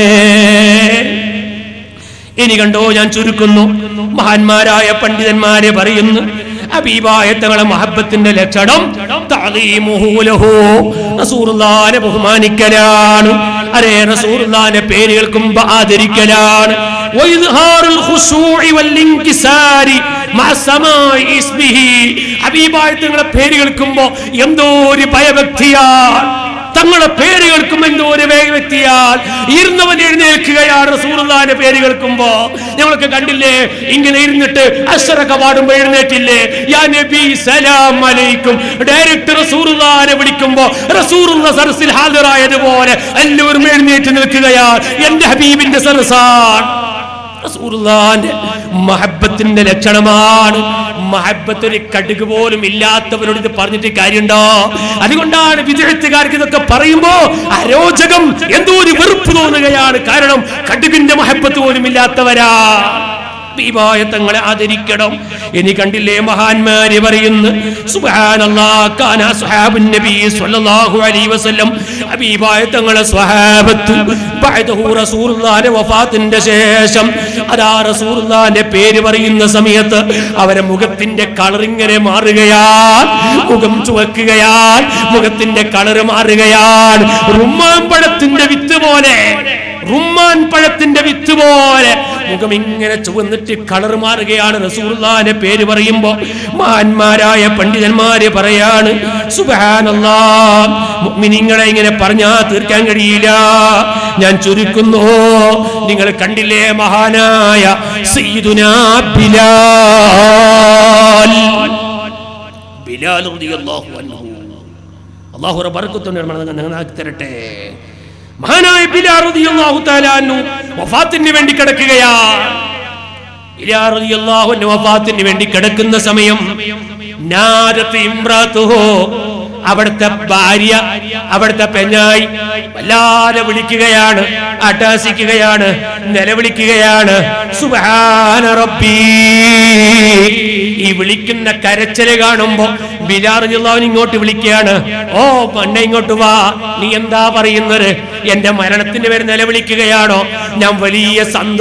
ഇനി കണ്ടോ ഞാൻ ചുരുക്കുന്നു മഹാന്മാരായ പണ്ഡിതന്മാരെ പറയുന്നു അബീബായ തങ്ങളെ മഹബത്തിന്റെ ലക്ഷണം തഅദീമുഹു ലഹു. റസൂലുള്ളാഹിനെ ബഹുമാനിക്കലാണ് അരേ റസൂലുള്ളാഹിന്റെ പേര് കേൾക്കുമ്പോ ആദരിക്കലാണ് വഇദ്ഹാറുൽ ഖുശൂഇ വൽ ഇൻകിസാരി മഅ സമാഇ ഇസ്മിഹി ഹബീബായ തങ്ങളെ പേര് കേൾക്കുമ്പോ എന്തോ ഒരു ഭയഭക്തിയാണ് തങ്ങളെ പേര് കേൾക്കുമ്പോ എന്തോ ഒരു വ്യക്തിയാൽ ഇരുന്നവൻ എഴുന്നേൽക്കുകയാണ് റസൂറുല്ലാന്റെ പേര് കേൾക്കുമ്പോ ഞങ്ങളൊക്കെ കണ്ടില്ലേ ഇങ്ങനെ ഇരുന്നിട്ട് അശ്വരൊക്കെ പാടുമ്പോ എഴുന്നേറ്റില്ലേ യാ നബി സലാം അലൈക്കും ഡയറക്റ്റ് റസൂറുല്ലാനെ വിളിക്കുമ്പോ റസൂറുള്ള സരസിൽ ഹാജരായതുപോലെ എല്ലാവരും എഴുന്നേറ്റ് നിൽക്കുകയാണ് എന്റെ ഹബീബിന്റെ സരസാണ് റസൂലുള്ളാന്റെ മഹബത്തിന്റെ ലക്ഷണമാണ് മഹബത്ത് ഒരു കടുക് പോലും ഇല്ലാത്തവരോട് ഇത് പറഞ്ഞിട്ട് കാര്യമുണ്ടോ അതുകൊണ്ടാണ് വിദേഹത്തുകാർക്ക് ഇതൊക്കെ പറയുമ്പോ അരോചകം എന്തോ ഒരു വെറുപ്പ് തോന്നുകയാണ് കാരണം കടുകിന്റെ മഹബത്ത് പോലും ഇല്ലാത്തവരാ ദീപായത്തങ്ങളെ ആദരിക്കണം ഇനി കണ്ടില്ലേ മഹാന്മാര് പറയുന്നു സുബ്ഹാനല്ലാഹ് കാന സ്വഹാബുൻ നബി സ്വല്ലല്ലാഹു അലൈഹി വസല്ലം ഹബീബായത്തങ്ങളെ സ്വഹാബത്ത് ബഅദഹു റസൂലുള്ളാഹിന്റെ വഫാത്തിന്റെ ശേഷം അതാ റസൂലുള്ളാഹിന്റെ പേര് പറയുന്ന സമയത്ത് അവരെ മുഖത്തിന്റെ കളർ ഇങ്ങനെ മാറുകയാൽ മുഖം ചുവക്കുകയാൽ മുഖത്തിന്റെ കളർ മാറുകയാൽ റുമ്മാൻ പഴത്തിന്റെ വിത്ത് പോലെ റുമ്മാൻ പഴത്തിന്റെ വിത്ത് പോലെ മുഖം ഇങ്ങനെ ചുവന്നിട്ട് കളർ മാറുകയാണ് റസൂർലാന്റെ പേര് പറയുമ്പോ മഹാന്മാരായ പണ്ഡിതന്മാര് പറയാണ് സുബാനല്ലാ മുഅ്മിനീങ്ങളെ ഇങ്ങനെ പറഞ്ഞാ തീർക്കാൻ കഴിയില്ല ഞാൻ ചുരുക്കുന്നു നിങ്ങൾ കണ്ടില്ലേ മഹാനായ സയ്യിദുനാ ബിലാൽ ബിലാൽ റളിയല്ലാഹു അൻഹു അള്ളാഹു ബർക്കത്തുണ്ട് തരട്ടെ മഹാനായ ബിലാൽ റളിയല്ലാഹു തആല അൻഹു വഫാത്തിന് വേണ്ടി കിടക്കുകയാ ബിലാൽ റളിയല്ലാഹു അൻഹു വഫാത്തിന് വേണ്ടി കിടക്കുന്ന സമയം നാദത്ത് ഇംറാത്തുഹു അവിടുത്തെ ഭാര്യ അവിടുത്തെ പെഞ്ഞായി വല്ലാതെ വിളിക്കുകയാണ് അട്ടാസിക്കുകയാണ് നിലവിളിക്കുകയാണ് സുബ്ഹാന റബ്ബീ ഈ വിളിക്കുന്ന കരച്ചല് കാണുമ്പോ ബിലാറിഞ്ഞുള്ളവൻ ഇങ്ങോട്ട് വിളിക്കുകയാണ് ഓ പണ്ട ഇങ്ങോട്ട് വാ നീ എന്താ പറയുന്നത് എന്റെ മരണത്തിന്റെ പേര് നിലവിളിക്കുകയാണോ ഞാൻ വലിയ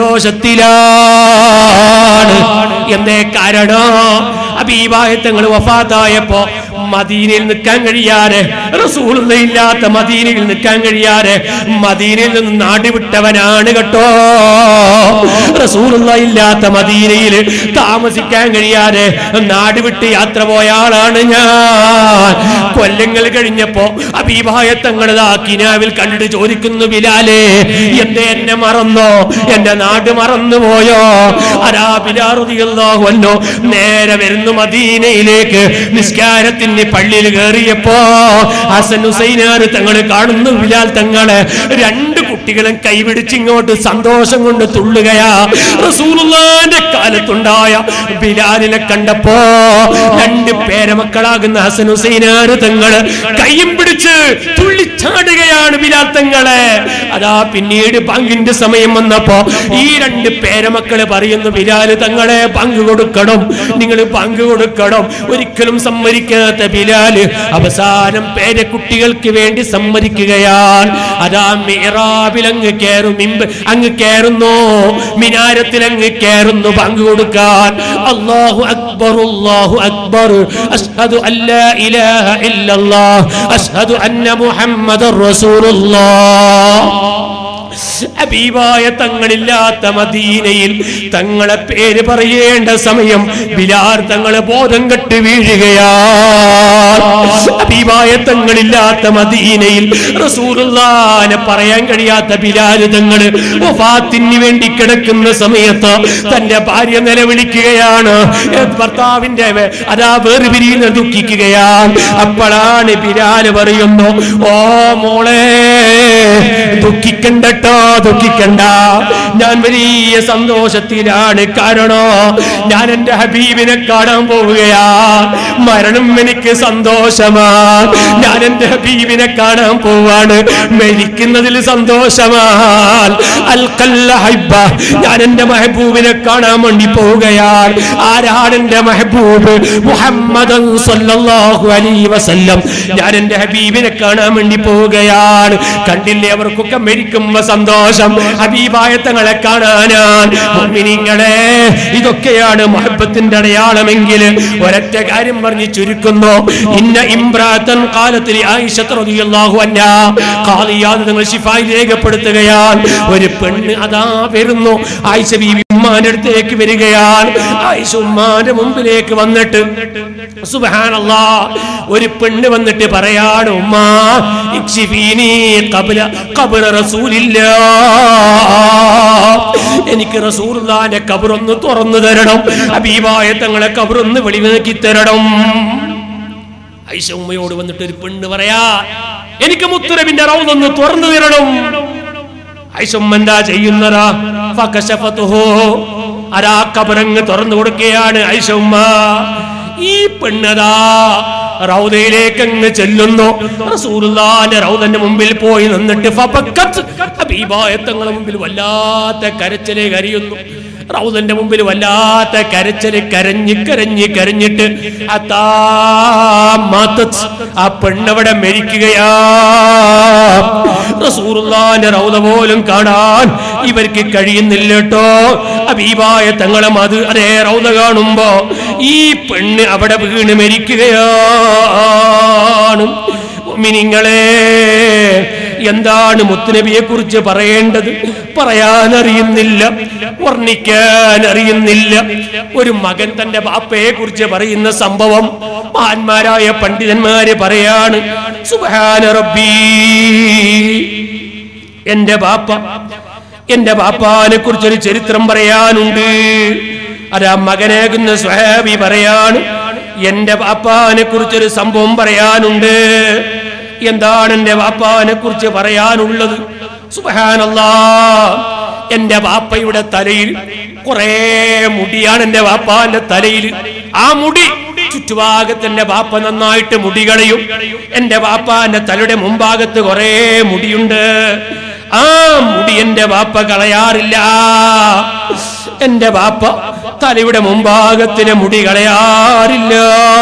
സന്തോഷത്തിലാണ് എന്തേ കാരണോ അബീവായത്തങ്ങൾ വഫാത്തായപ്പോ മദീനയിൽ നിൽക്കാൻ കഴിയാതെ റസൂളില്ലാത്ത മദീനയിൽ നിൽക്കാൻ കഴിയാതെ മദീനയിൽ നിന്ന് നാട് വിട്ടവനാണ് കേട്ടോ റസൂലുള്ള ഇല്ലാത്ത മദീനയിൽ താമസിക്കാൻ കഴിയാതെ നാട് വിട്ട് യാത്ര പോയ ആളാണ് ഞാൻ കൊല്ലങ്ങൾ കഴിഞ്ഞപ്പോ അബീഭായത്തങ്ങളതാ കിനാവിൽ കണ്ടിട്ട് ചോദിക്കുന്നു ബിലാലേ എന്തേ എന്നെ മറന്നോ എന്റെ നാട് മറന്നുപോയോ അരാ ബിലാറുതിയല്ലോ നേരെ വരുന്നു മദീനയിലേക്ക് നിസ്കാരത്തിന് പള്ളിയിൽ കയറിയപ്പോ ഹസൻ ഹുസൈനാർ തങ്ങൾ കാണുന്നു ബിലാൽ തങ്ങളെ രണ്ട് കുട്ടികളും കൈപിടിച്ച് ഇങ്ങോട്ട് സന്തോഷം കൊണ്ട് തുള്ളുകയാ റസൂലുള്ളാന്റെ കാലത്തുണ്ടായ ബിലാലിനെ കണ്ടപ്പോ രണ്ട് പേരമക്കളാകുന്ന ഹസൻ ഹുസൈനാർ തങ്ങള് കൈയും പിടിച്ച് തുള്ളിച്ചാടുകയാണ് ബിലാൽ തങ്ങളെ അതാ പിന്നീട് പങ്കിന്റെ സമയം വന്നപ്പോ ഈ രണ്ട് പേരമക്കള് പറയുന്നു ബിലാല് തങ്ങളെ പങ്ക് കൊടുക്കണം നിങ്ങൾ പങ്ക് കൊടുക്കണം ഒരിക്കലും സമ്മതിക്കാത്ത ബിലാല് അവസാനം പേരക്കുട്ടികൾക്ക് വേണ്ടി സമ്മതിക്കുകയാണ് അതാ മിറാബിൽ അങ്ങ് കയറും ഇമ്പ് അങ്ങ് കയറുന്നു മിനാരത്തിൽ അങ്ങ് കയറുന്നു പങ്ക് കൊടുക്കാൻ അല്ലാഹു അക്ബർ അല്ലാഹു അക്ബർ അഷ്ഹദു അല്ലാ ഇലാഹ ഇല്ലല്ലാഹ് അഷ്ഹദു അന്ന മുഹമ്മദർ റസൂലുള്ളാഹ് അബീബായ തങ്ങളില്ലാത്ത മദീനയിൽ തങ്ങളെ പേര് പറയേണ്ട സമയം ബിലാൽ തങ്ങളെ ബോധം കെട്ട് വീഴുകയാ അബീബായ തങ്ങളില്ലാത്ത മദീനയിൽ റസൂലുള്ളാനെ പറയാൻ കഴിയാത്ത ബിലാൽ തങ്ങള് വഫാത്തിന് വേണ്ടി കിടക്കുന്ന സമയത്ത് തന്റെ ഭാര്യ നിലവിളിക്കുകയാണ് ഭർത്താവിന്റെ വേ- അതാ വേർപിരിയുന്ന ദുഃഖിക്കുകയാണ് അപ്പോഴാണ് ബിലാൽ പറയുന്നു ഓ മോളെ ദുഃഖിക്കണ്ടട്ടോ ദുഃഖിക്കണ്ട ഞാൻ വലിയ സന്തോഷത്തിലാണ് കാരണോ ഞാൻ എന്റെ ഹബീബിനെ കാണാൻ പോവുകയാ മരണം എനിക്ക് സന്തോഷമാ ഞാൻ എന്റെ ഹബീബിനെ കാണാൻ പോവാണ് മരിക്കുന്നതിൽ സന്തോഷമാണ് അൽക്കല്ല ഹൈബ ഞാൻ എന്റെ മെഹബൂബിനെ കാണാൻ വേണ്ടി പോവുകയാണ് ആരാണ് എന്റെ മെഹബൂബ് മുഹമ്മദ് സല്ലല്ലാഹു അലൈഹി വസല്ലം ഞാൻ എന്റെ ഹബീബിനെ കാണാൻ വേണ്ടി പോവുകയാണ് കണ്ടില്ലേ അവർക്കൊക്കെ മരിക്കുമ്പോ സന്തോഷം ഹബീബായ തങ്ങളെ കാണാനാണ് മുഅ്മിനീങ്ങളെ ഇതൊക്കെയാണ് മഹബത്തിന്റെ അടയാളമെങ്കിൽ ഒരൊറ്റ കാര്യം പറഞ്ഞ് ചുരുക്കുന്നു ഇന്ന ഇമ്രാത്തൻ കാലത്തിൽ ആയിഷ റളിയല്ലാഹു അൻഹാ ഖാദിയാദ് നിങ്ങൾ ശിഫായി രേഖപ്പെടുത്തുകയാണ് ഒരു പെണ്ണ് അതാ വരുന്നു ആയിഷ ബീവി ഉമ്മാന്റെ അടുത്തേക്ക് വരികയാണ് ആയിഷ ഉമ്മാന്റെ മുമ്പിലേക്ക് വന്നിട്ട് സുബ്ഹാനല്ലാ ഒരു പെണ്ണ് വന്നിട്ട് പറയാണ് ഉമ്മ ഇക്ഷിഫീനി ഖബ്ല ഖബ്ര റസൂലില്ലാ എനിക്ക് റസൂലുള്ളാന്റെ ഖബറൊന്ന് തുറന്നു തരണം ഹബീബായ തങ്ങളെ ഖബറൊന്ന് വെളിവാക്കി തരണം ഐഷ ഉമ്മയോട് വന്നിട്ട് ഒരു പെണ്ണ് പറയാ എനിക്ക് മുത്തുരബിന്റെ റൗദൊന്ന് തുറന്നു തരണം ഐഷ ഉമ്മ എന്താ ചെയ്യുന്നതാ ഫകശഫതുഹു അരാ കബറങ്ങ് തുറന്നു കൊടുക്കുകയാണ് ഐഷ ഉമ്മ ഈ പെണ്ണതാ റൗദയിലേക്ക് അങ്ങ് ചെല്ലുന്നു റസൂലുള്ളാന്റെ റൗദന്റെ മുമ്പിൽ പോയി നിന്നിട്ട് ഫബക്കത്ത് ഹബീബായ തങ്ങളുടെ മുമ്പിൽ വല്ലാത്ത കരച്ചിലെ കരയുന്നു റൗദന്റെ മുമ്പിൽ വല്ലാത്ത കരച്ചില് കരഞ്ഞ് കരഞ്ഞ് കരഞ്ഞിട്ട് അത്താ മാത്തത്ത് ആ പെണ്ണവിടെ മരിക്കുകയാ റസൂറുള്ളാന്റെ റൗദ പോലും കാണാൻ ഇവർക്ക് കഴിയുന്നില്ല കേട്ടോ അബീബായ തങ്ങളെ മത് അതേ റൗദ കാണുമ്പോ ഈ പെണ്ണ് അവിടെ വീണ് മരിക്കുകയാണ് മിനിങ്ങളെ എന്താണ് മുത്തുനബിയെ കുറിച്ച് പറയേണ്ടത് പറയാൻ അറിയുന്നില്ല വർണ്ണിക്കാൻ അറിയുന്നില്ല ഒരു മകൻ തന്റെ ബാപ്പയെ കുറിച്ച് പറയുന്ന സംഭവം മഹാന്മാരായ പണ്ഡിതന്മാര് പറയാണ് സുബാന റബ്ബീ എന്റെ ബാപ്പ എന്റെ ബാപ്പാനെ കുറിച്ചൊരു ചരിത്രം പറയാനുണ്ട് അതാ മകനാകുന്ന സ്വഹാബി പറയാണ് എന്റെ ബാപ്പാനെ കുറിച്ചൊരു സംഭവം പറയാനുണ്ട് എന്താണ് എന്റെ ബാപ്പാനെ കുറിച്ച് പറയാനുള്ളത് സുബഹാനല്ലാ എന്റെ ബാപ്പയുടെ തലയിൽ കുറെ മുടിയാണ് എന്റെ ബാപ്പാന്റെ തലയിൽ ആ മുടി ചുറ്റുഭാഗത്ത് എന്റെ ബാപ്പ നന്നായിട്ട് മുടി കളയും എന്റെ ബാപ്പാന്റെ തലയുടെ മുമ്പാകത്ത് കുറെ മുടിയുണ്ട് ആ മുടി എന്റെ ബാപ്പ കളയാറില്ല എന്റെ ബാപ്പ തലയുടെ മുമ്പാകത്തിന് മുടി കളയാറില്ല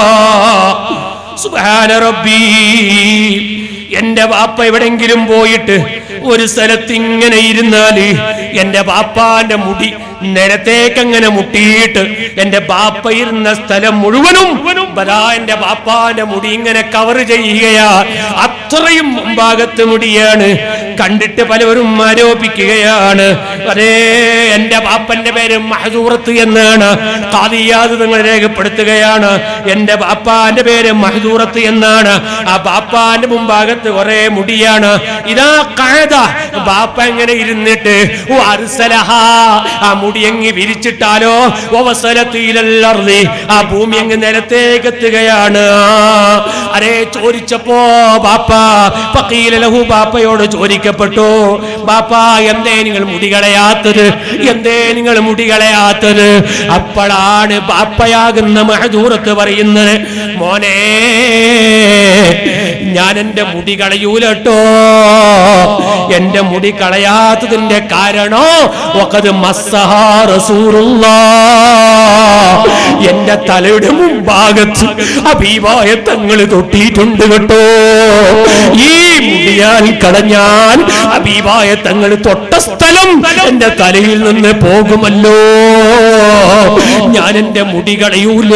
സുബാന റബ്ബി എന്റെ ബാപ്പ എവിടെങ്കിലും പോയിട്ട് ഒരു സ്ഥലത്ത് ഇങ്ങനെ ഇരുന്നാല് എന്റെ ബാപ്പാന്റെ മുടി നിലത്തേക്ക് അങ്ങനെ മുട്ടിയിട്ട് എന്റെ ബാപ്പ ഇരുന്ന സ്ഥലം മുഴുവനും ബലാ എന്റെ ബാപ്പാന്റെ മുടി ഇങ്ങനെ കവർ ചെയ്യുകയാ അത്രയും മുമ്പാകത്ത് മുടിയാണ് കണ്ടിട്ട് പലവരും ആരോപിക്കുകയാണ് അതേ എന്റെ ബാപ്പന്റെ പേര് മഹദൂറത്ത് എന്നാണ് കാതിയാത് നിങ്ങൾ രേഖപ്പെടുത്തുകയാണ് എന്റെ ബാപ്പാന്റെ പേര് മഹദൂറത്ത് എന്നാണ് ആ ബാപ്പാന്റെ മുമ്പാകത്ത് കുറെ മുടിയാണ് ഇതാ കഴത ബാപ്പ എങ്ങനെ ഇരുന്നിട്ട് വറുസലഹ ആ മുടി അങ്ങ് വിരിച്ചിട്ടാലോ ഒവസലത്തിലല്ലർന്നി ആ ഭൂമി അങ്ങ് നിലത്തേക്ക് എത്തുകയാണ് അരേ ചോദിച്ചപ്പോ ബാപ്പ ഫക്കീലഹു ബാപ്പയോട് ചോദിക്കപ്പെട്ടു ബാപ്പ എന്തേ നിങ്ങൾ മുടി കളയാത്തത് എന്തേ നിങ്ങൾ മുടി കളയാത്തത് അപ്പോഴാണ് ബാപ്പയാകുന്ന മഹദൂറത്ത് പറയുന്നത് മോനെ ഞാൻ എന്റെ മുടി കളയൂലട്ടോ എന്റെ മുടി കളയാത്തതിന്റെ കാരണോ ഒക്കത് മസ്സഹാ റസൂറുള്ളാ എന്റെ തലയുടെ മുമ്പാകത്ത് അഭീവായ തങ്ങൾ തൊട്ടിയിട്ടുണ്ട് കേട്ടോ ഈ മുടിയാൽ കളഞ്ഞാൽ അഭീവായ തങ്ങൾ തൊട്ട സ്ഥലം എന്റെ തലയിൽ നിന്ന് പോകുമല്ലോ ഞാൻ എന്റെ മുടി കളയൂല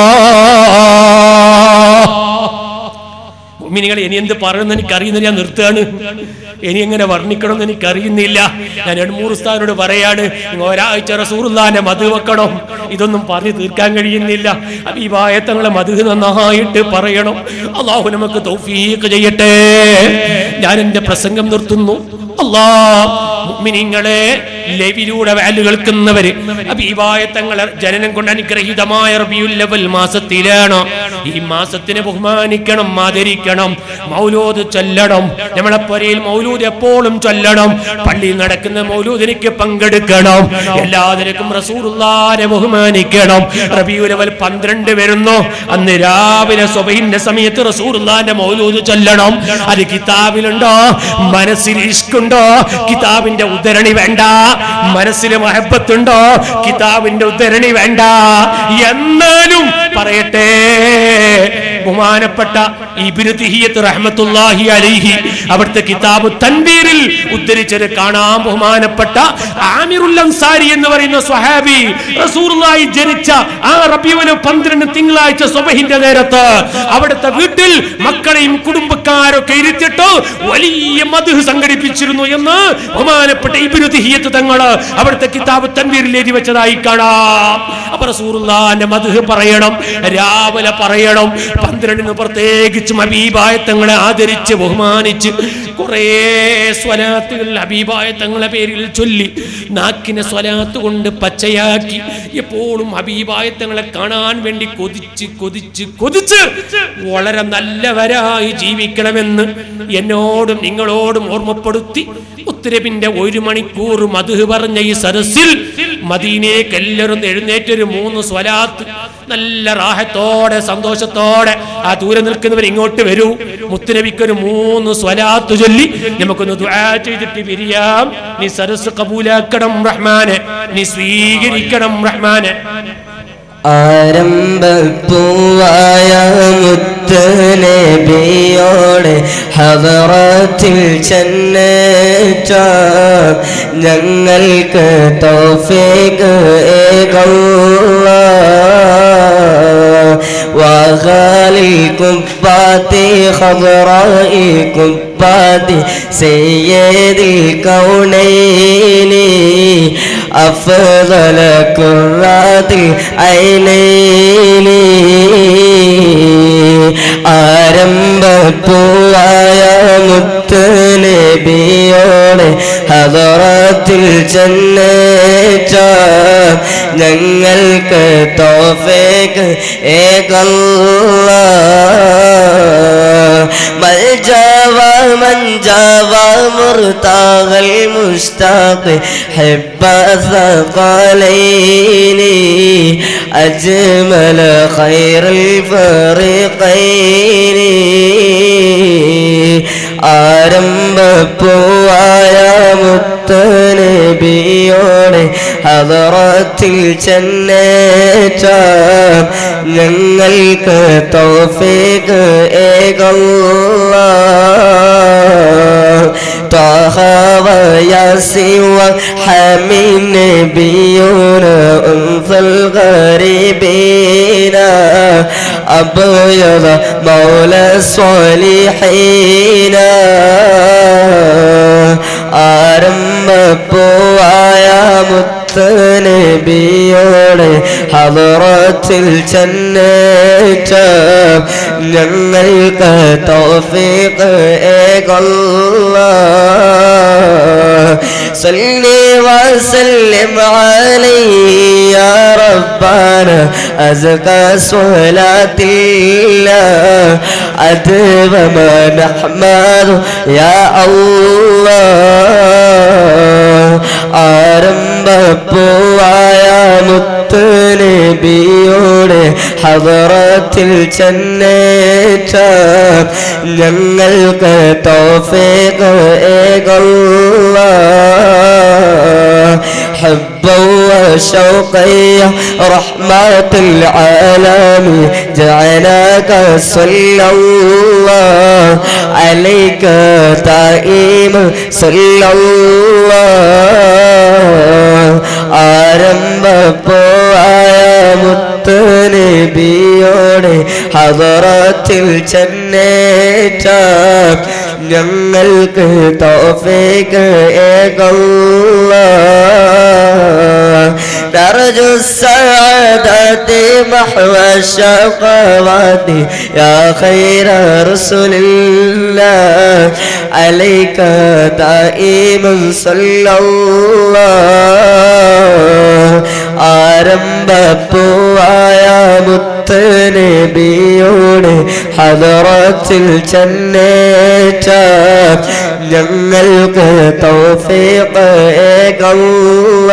മിനിങ്ങൾ ഇനി എന്ത് പറയുമെന്ന് എനിക്ക് അറിയുന്നില്ല ഞാൻ നിർത്തുകയാണ് ഇനി എങ്ങനെ വർണ്ണിക്കണമെന്ന് എനിക്ക് അറിയുന്നില്ല ഞാൻ എൺമൂറുസ്ഥാനോട് പറയാണ് നിങ്ങൾ ഒരാഴ്ച റസൂറുല്ലാന്റെ മധു വെക്കണം ഇതൊന്നും പറഞ്ഞു തീർക്കാൻ കഴിയുന്നില്ല ഈ വായത്തങ്ങളെ മധു നന്നായിട്ട് പറയണം അള്ളാഹു നമുക്ക് തൗഫീഖ് ചെയ്യട്ടെ ഞാൻ എന്റെ പ്രസംഗം നിർത്തുന്നു അല്ലാ മുഅ്മിനീങ്ങളെ ലൈവിലൂടെ വാല് കേൾക്കുന്നവര് അബീബായ തങ്ങളെ ജനനം കൊണ്ട് അനുഗ്രഹീതമായ റബിയുൽ ലവൽ മാസത്തിലാണ് ഈ മാസത്തിനെ ബഹുമാനിക്കണം ആദരിക്കണം മൗലൂദ് ചൊല്ലണം നമ്മളെ പൊരയിൽ മൗലൂദ് എപ്പോഴും ചൊല്ലണം പള്ളിയിൽ നടക്കുന്ന മൗലൂദിനിക്ക് പങ്കെടുക്കണം എല്ലാത്തിനും റസൂലുള്ളാനെ ബഹുമാനിക്കണം റബിയുൽ ലവൽ പന്ത്രണ്ട് വരുന്നു അന്ന് രാവിലെ സ്വബഹിന്റെ സമയത്ത് റസൂലുള്ളാന്റെ മൗലൂദ് ചൊല്ലണം അത് കിതാബിലുണ്ടോ മനസ്സിൽ ഇഷ്കുണ്ടോ കിതാബിന്റെ ഉദ്ധരണി വേണ്ട മനസ്സിൽ മഹബത്തുണ്ടോ കിതാബിന്റെ ഉദ്ധരണി വേണ്ട എന്നാലും പറയട്ടെ ബഹുമാനപ്പെട്ട ഇബ്നു തിഹിയത്ത് റഹ്മത്തുള്ളാഹി അലൈഹി അവിടുത്തെ കിതാബ് തൻവീറിൽ ഉദ്ധരിച്ചത് കാണാം ബഹുമാനപ്പെട്ട ആമിറുൽ അൻസാരി എന്ന് പറയുന്ന സ്വഹാബി റസൂലുള്ളാഹി ജനിച്ച ആ റബീഉൽ പന്ത്രണ്ട് തിങ്കളാഴ്ച സുബഹിന്റെ നേരത്ത് അവിടുത്തെ വീട്ടിൽ മക്കളെയും കുടുംബക്കാരൊക്കെ ഇരുത്തിട്ട് വലിയ മധു സംഘടിപ്പിച്ചിരുന്നു എന്ന് ബഹുമാനപ്പെട്ട ഇബ്നു തിഹിയത്ത് തങ്ങള് അവിടുത്തെ കിതാബ് തൻവീറിൽ എഴുതി വെച്ചതായി കാണാം അപ്പൊ റസൂലുള്ളാന്റെ മധു പറയണം രാവിലെ പറയണം പന്ത്രണ്ടിന് പ്രത്യേകിച്ചും അബീബായ തങ്ങളെ ആദരിച്ച് ബഹുമാനിച്ച് കുറേ സ്വലാത്തുകൾ അബീബായ തങ്ങളെ പേരിൽ ചൊല്ലി നാക്കിനെ സ്വലാത്ത് കൊണ്ട് പച്ചയാക്കി എപ്പോഴും അബീബായ തങ്ങളെ കാണാൻ വേണ്ടി കൊതിച്ച് കൊതിച്ച് കൊതിച്ച് വളരെ നല്ലവരായി ജീവിക്കണമെന്ന് എന്നോടും നിങ്ങളോടും ഓർമ്മപ്പെടുത്തി മുത്തരബിന്റെ ഒരു മണിക്കൂർ മധു പറഞ്ഞ ഈ സരസിൽ മദീനേക്ക് എല്ലാവരും എഴുന്നേറ്റൊരു മൂന്ന് സ്വലാത്ത് നല്ല റാഹത്തോടെ സന്തോഷത്തോടെ ആ ദൂരെ നിൽക്കുന്നവർ ഇങ്ങോട്ട് വരൂ മുത്തുനബിക്കൊരു മൂന്ന് സ്വലാത്ത് ചൊല്ലി നമുക്കൊന്ന് ദുആ ചെയ്തിട്ട് പിരിയാം നീ സരസ് കബൂലാക്കണം റഹ്മാനെ നീ സ്വീകരിക്കണം റഹ്മാനെ ആരംഭപ്പൂവായ മുത്തനബിയോടെ ഹവറത്തിൽ ചെന്നേറ്റ ഞങ്ങൾക്ക് തൗഫീഖ് ഏകല്ല وغالي كباتي خضراء كباتي سيد الكونين أفضل كرات العينين ആരംഭപ്പൂവായ മുത്തനബിയോടെ ഹദറത്തിൽ ചെന്നേറ്റ ഞങ്ങൾക്ക് തോഫേക്ക് ഏകല്ല മൽജാവ മഞ്ചാവ മുർതാഗൽ മുസ്താഖ് حب ثقلين أجمل خير الفريقين ആരംഭപ്പൂവായ മുത്തനബിയോടെ ഹദറത്തിൽ ചെന്നേറ്റ ഞങ്ങൾക്ക് തൗഫീഖ് ഏകല്ല طه وياسين وحمين نبينا أنثى الغريبين أبيض مولى الصالحين ആരംഭപ്പൂവായ മുത്തനബിയോടെ ഹദറത്തിൽ ചെന്നേറ്റ ഞങ്ങൾക്ക് തൗഫീഖ് ഏകല്ല صلي وسلم عليه يا ربنا أزكى صلاة الله أدب ما نحمد يا الله ആരംഭപ്പൂവായ മുത്തുനബിയോടെ ഹദറത്തിൽ ചെന്നേറ്റ ഞങ്ങൾക്ക് തോഫേക്ക് ഏകല്ല حبا وشوقا يا رحمة العالمين جعلك صلى الله عليك دائما صلى الله ആരംഭപ്പോയ മുത്തനബിയോടെ ഹദറത്തിൽ ചെന്നേറ്റ ഞങ്ങൾക്ക് തോഫേക്ക് ഏകല്ല نرجو السعادة محو الشقوات يا خير رسول الله عليك دائما صلى الله ആരംഭപ്പൂവായ മുത്തനബിയോട് ഹദറത്തിൽ ചെന്നേറ്റ ഞങ്ങൾക്ക് തൗഫീഖ് ഏകല്ല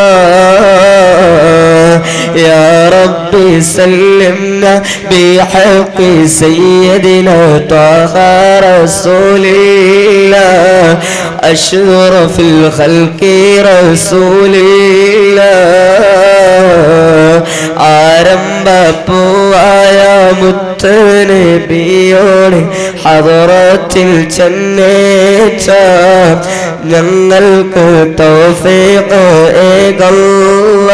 يا ربي سلمنا بحق سيدنا طه رسول الله أشرف الخلق رسول الله ആരംഭപ്പൂവായ മുത്തനബിയോട് ഹദറത്തിൽ ചെന്നേറ്റ ഞങ്ങൾക്ക് തൗഫീഖ് ഏകല്ല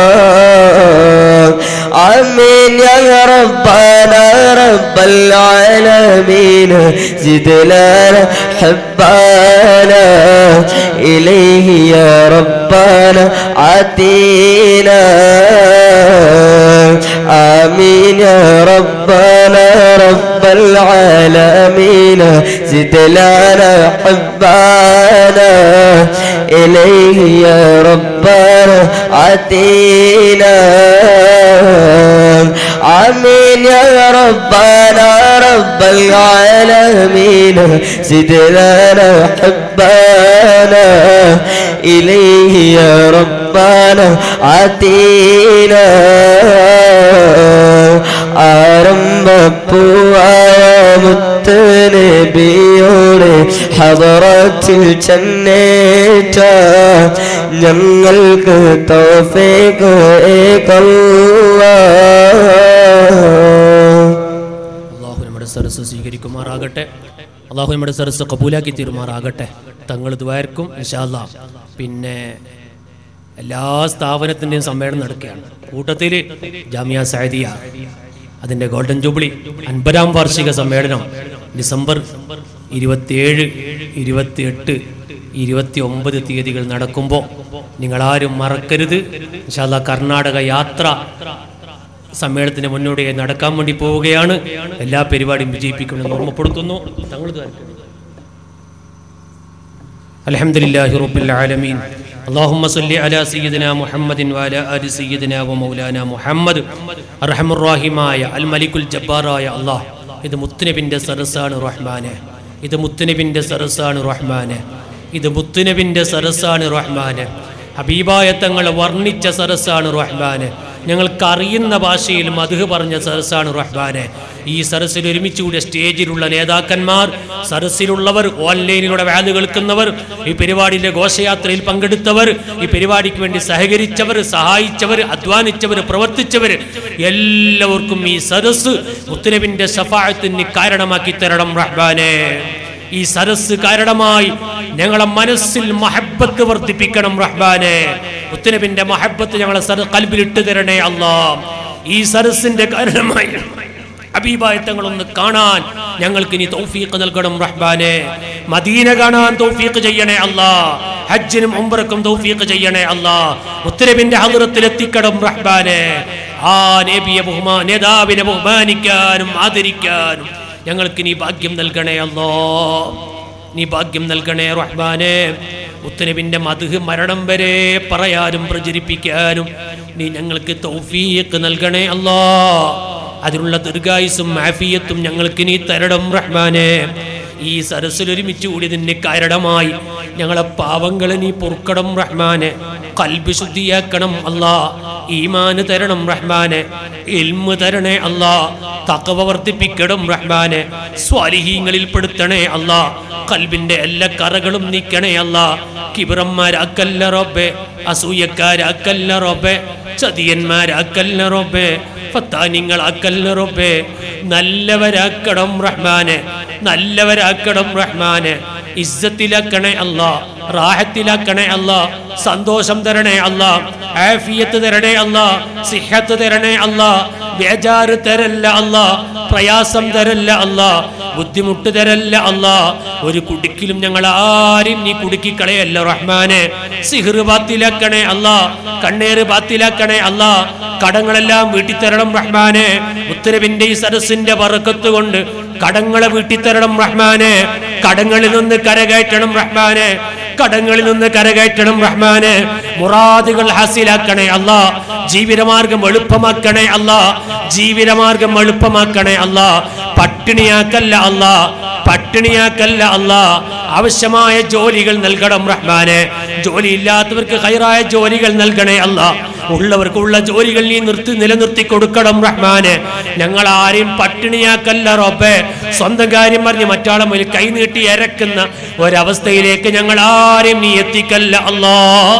آمين يا ربنا رب العالمين زد لنا حبانا إليه يا ربنا عتينا آمين يا ربنا رب العالمين زد لنا حبانا إليه يا ربنا عتينا آمين يا ربنا رب رب العالمين زد لنا حبانا إليه يا ربنا عتينا ആരംഭപ്പൂവായ മുത്തനബിയോടെ ഹദറത്തിൽ ചെന്നേറ്റ ഞങ്ങൾക്ക് തോഫേക്ക് അള്ളാഹു നമ്മുടെ സരസ് സ്വീകരിക്കുമാറാകട്ടെ അള്ളാഹു നമ്മുടെ സരസ് കബൂലാക്കി തീരുമാറാകട്ടെ തങ്ങൾ ദ്വാരക്കും ഇൻഷാല്ല പിന്നെ എല്ലാ സ്ഥാപനത്തിൻ്റെയും സമ്മേളനം നടക്കുകയാണ് കൂട്ടത്തിൽ ജാമിയ സാദിയ അതിൻ്റെ ഗോൾഡൻ ജൂബിലി അൻപതാം വാർഷിക സമ്മേളനം ഡിസംബർ ഇരുപത്തിയേഴ് ഇരുപത്തിയെട്ട് ഇരുപത്തി ഒമ്പത് തീയതികൾ നടക്കുമ്പോൾ നിങ്ങളാരും മറക്കരുത് ഇൻഷാല്ല കർണാടക യാത്ര സമ്മേളനത്തിന് മുന്നോടിയായി നടക്കാൻ വേണ്ടി പോവുകയാണ് എല്ലാ പരിപാടിയും വിജയിപ്പിക്കുമെന്ന് ഓർമ്മപ്പെടുത്തുന്നു തങ്ങൾ الحمد لله رب العالمين اللهم صل على سيدنا محمد وعلى آل سيدنا ومولانا محمد അർഹം റാഹിമായ അൽ മലിക്കുൽ ജബ്ബാറായ അള്ളാഹ് ഇത് മുത്തുനബിൻ്റെ സരസാണ് റഹ്മാനെ ഇത് മുത്തുനബിൻ്റെ സരസാണ് റഹ്മാനെ ഇത് മുത്തുനബിൻ്റെ സരസാണ് റഹ്മാനെ ഹബീബായ തങ്ങൾ വർണ്ണിച്ച സരസാണ് റഹ്മാനെ ഞങ്ങൾക്ക് അറിയുന്ന ഭാഷയിൽ മധു പറഞ്ഞ സരസാണ് റഹ്മാനെ ഈ സരസിൽ ഒരുമിച്ച് കൂടിയ സ്റ്റേജിലുള്ള നേതാക്കന്മാർ സരസിലുള്ളവർ ഓൺലൈനിലൂടെ വാല് കേൾക്കുന്നവർ ഈ പരിപാടിയിലെ ഘോഷയാത്രയിൽ പങ്കെടുത്തവർ ഈ പരിപാടിക്ക് വേണ്ടി സഹകരിച്ചവർ സഹായിച്ചവർ അധ്വാനിച്ചവർ പ്രവർത്തിച്ചവർ എല്ലാവർക്കും ഈ സരസ് മുത്തനബിന്റെ സഫായത്തിന് കാരണമാക്കി തരണം റഹ്മാനെ ഈ സരസ് കാരണമായി ഞങ്ങളെ മനസ്സിൽ മഹബത്ത് വർദ്ധിപ്പിക്കണം റഹ്മാനെ മുത്തനബിന്റെ മഹബത്ത് ഞങ്ങളെ സര കൽബിലിട്ട് തരണേ അല്ലാ ഈ സരസിന്റെ കാരണമായി അബീബായ തങ്ങളൊന്ന് കാണാൻ ഞങ്ങൾക്ക് ഇനി തൗഫീഖ് നൽകണം റഹ്മാനെ മദീന കാണാൻ തൗഫീഖ് ചെയ്യണേ അല്ലാ ഹജ്ജിനും ഉംറക്കും തൗഫീഖ് ചെയ്യണേ അല്ലാ മുത്തനബിന്റെ ഹദ്റത്തിൽ എത്തിക്കണം റഹ്മാനെ ആ നബിയെ ബഹുമാ നേതാവിനെ ബഹുമാനിക്കാനും ആദരിക്കാനും ഞങ്ങൾക്ക് നീ ഭാഗ്യം നൽകണേ അല്ലോ നീ ഭാഗ്യം നൽകണേ റഹ്മാനെ മുത്തനബിന്റെ മധുഹ് മരണം വരെ പറയാനും പ്രചരിപ്പിക്കാനും നീ ഞങ്ങൾക്ക് തൗഫീഖ് നൽകണേ അല്ലോ അതിനുള്ള ദീർഘായുസും മാഫിയത്തും ഞങ്ങൾക്ക് നീ തരണം റഹ്മാനെ ഈ സരസിൽ ഒരുമിച്ച് കൂടി നിന്നെ കാരണമായി ഞങ്ങളെ പാവങ്ങളെ നീ പൊറുക്കണം റഹ്മാനെ കൽബ് ശുദ്ധിയാക്കണം അല്ലാ ഈമാന് തരണം റഹ്മാനെ ഇൽമ് തരണേ അല്ലാ തക്കവ വർദ്ധിപ്പിക്കണം റഹ്മാനെ സ്വാലിഹീങ്ങളിൽ പെടുത്തണേ അല്ലാ കൽബിന്റെ എല്ലാ കറകളും നീക്കണേ അല്ലാ കിബിറന്മാരാക്കല്ല റബ്ബെ അസൂയക്കാരാക്കല്ല റബ്ബെ ചതിയന്മാരാക്കല്ല റബ്ബെ ഫത്താനിങ്ങളാക്കല്ല റബ്ബെ നല്ലവരാക്കണം റഹ്മാനെ നല്ലവരാക്കണം റഹ്മാനെ ഇസ്സത്തിലാക്കണേ അല്ലാ റാഹത്തിലാക്കണേ അല്ലാ സന്തോഷം തരണേ അല്ലാ ആഫിയത്ത് തരണേ അല്ലാ സിഹത്ത് തരണേ അല്ലാ ബേജാറ് തരല്ല അല്ലാ പ്രയാസം തരല്ല അല്ലാ ബുദ്ധിമുട്ട് തരല്ല അല്ലാ ഒരു കുടുക്കിലും ഞങ്ങൾ ആരും നീ കുടുക്കി കളയല്ല റഹ്മാനെ സിഹിർ ബാത്തിലാക്കണേ അല്ലാ കണ്ണേറ് ബാത്തിലാക്കണേ അല്ലാ കടങ്ങളെല്ലാം വീട്ടി തരണം റഹ്മാനെ ഉത്തരവിന്റെ ഈ സരസിന്റെ പറക്കത്ത് കൊണ്ട് കടങ്ങളെ വീട്ടി തരണം റഹ്മാനെ കടങ്ങളിൽ നിന്ന് കരകയറ്റണം റഹ്മാനെ കടങ്ങളിൽ നിന്ന് കരകയറ്റണം റഹ്മാനെ മുറാദുകൾ ഹാസിലാക്കണേ അല്ലാ ജീവിതമാർഗം എളുപ്പമാക്കണേ അല്ലാ ജീവിതമാർഗം എളുപ്പമാക്കണേ അല്ലാ പട്ടിണിയാക്കല്ല അല്ലാ പട്ടിണിയാക്കല്ല അല്ലാ ആവശ്യമായ ജോലികൾ നൽകണം റഹ്മാനെ ജോലി ഇല്ലാത്തവർക്ക് ഹൈറായ ജോലികൾ നൽകണേ അല്ലാ ഉള്ളവർക്ക് ഉള്ള ജോലികൾ നീ നിർത്തി നിലനിർത്തി കൊടുക്കണം റഹ്മാനെ ഞങ്ങൾ ആരെയും പട്ടിണിയാക്കല്ല റബ്ബേ സ്വന്തം കാര്യം പറഞ്ഞ് മറ്റാളെ മുന്നിൽ കൈനീട്ടി ഇരക്കുന്ന ഒരവസ്ഥയിലേക്ക് ഞങ്ങൾ ആരെയും നീ എത്തിക്കല്ല അല്ലാ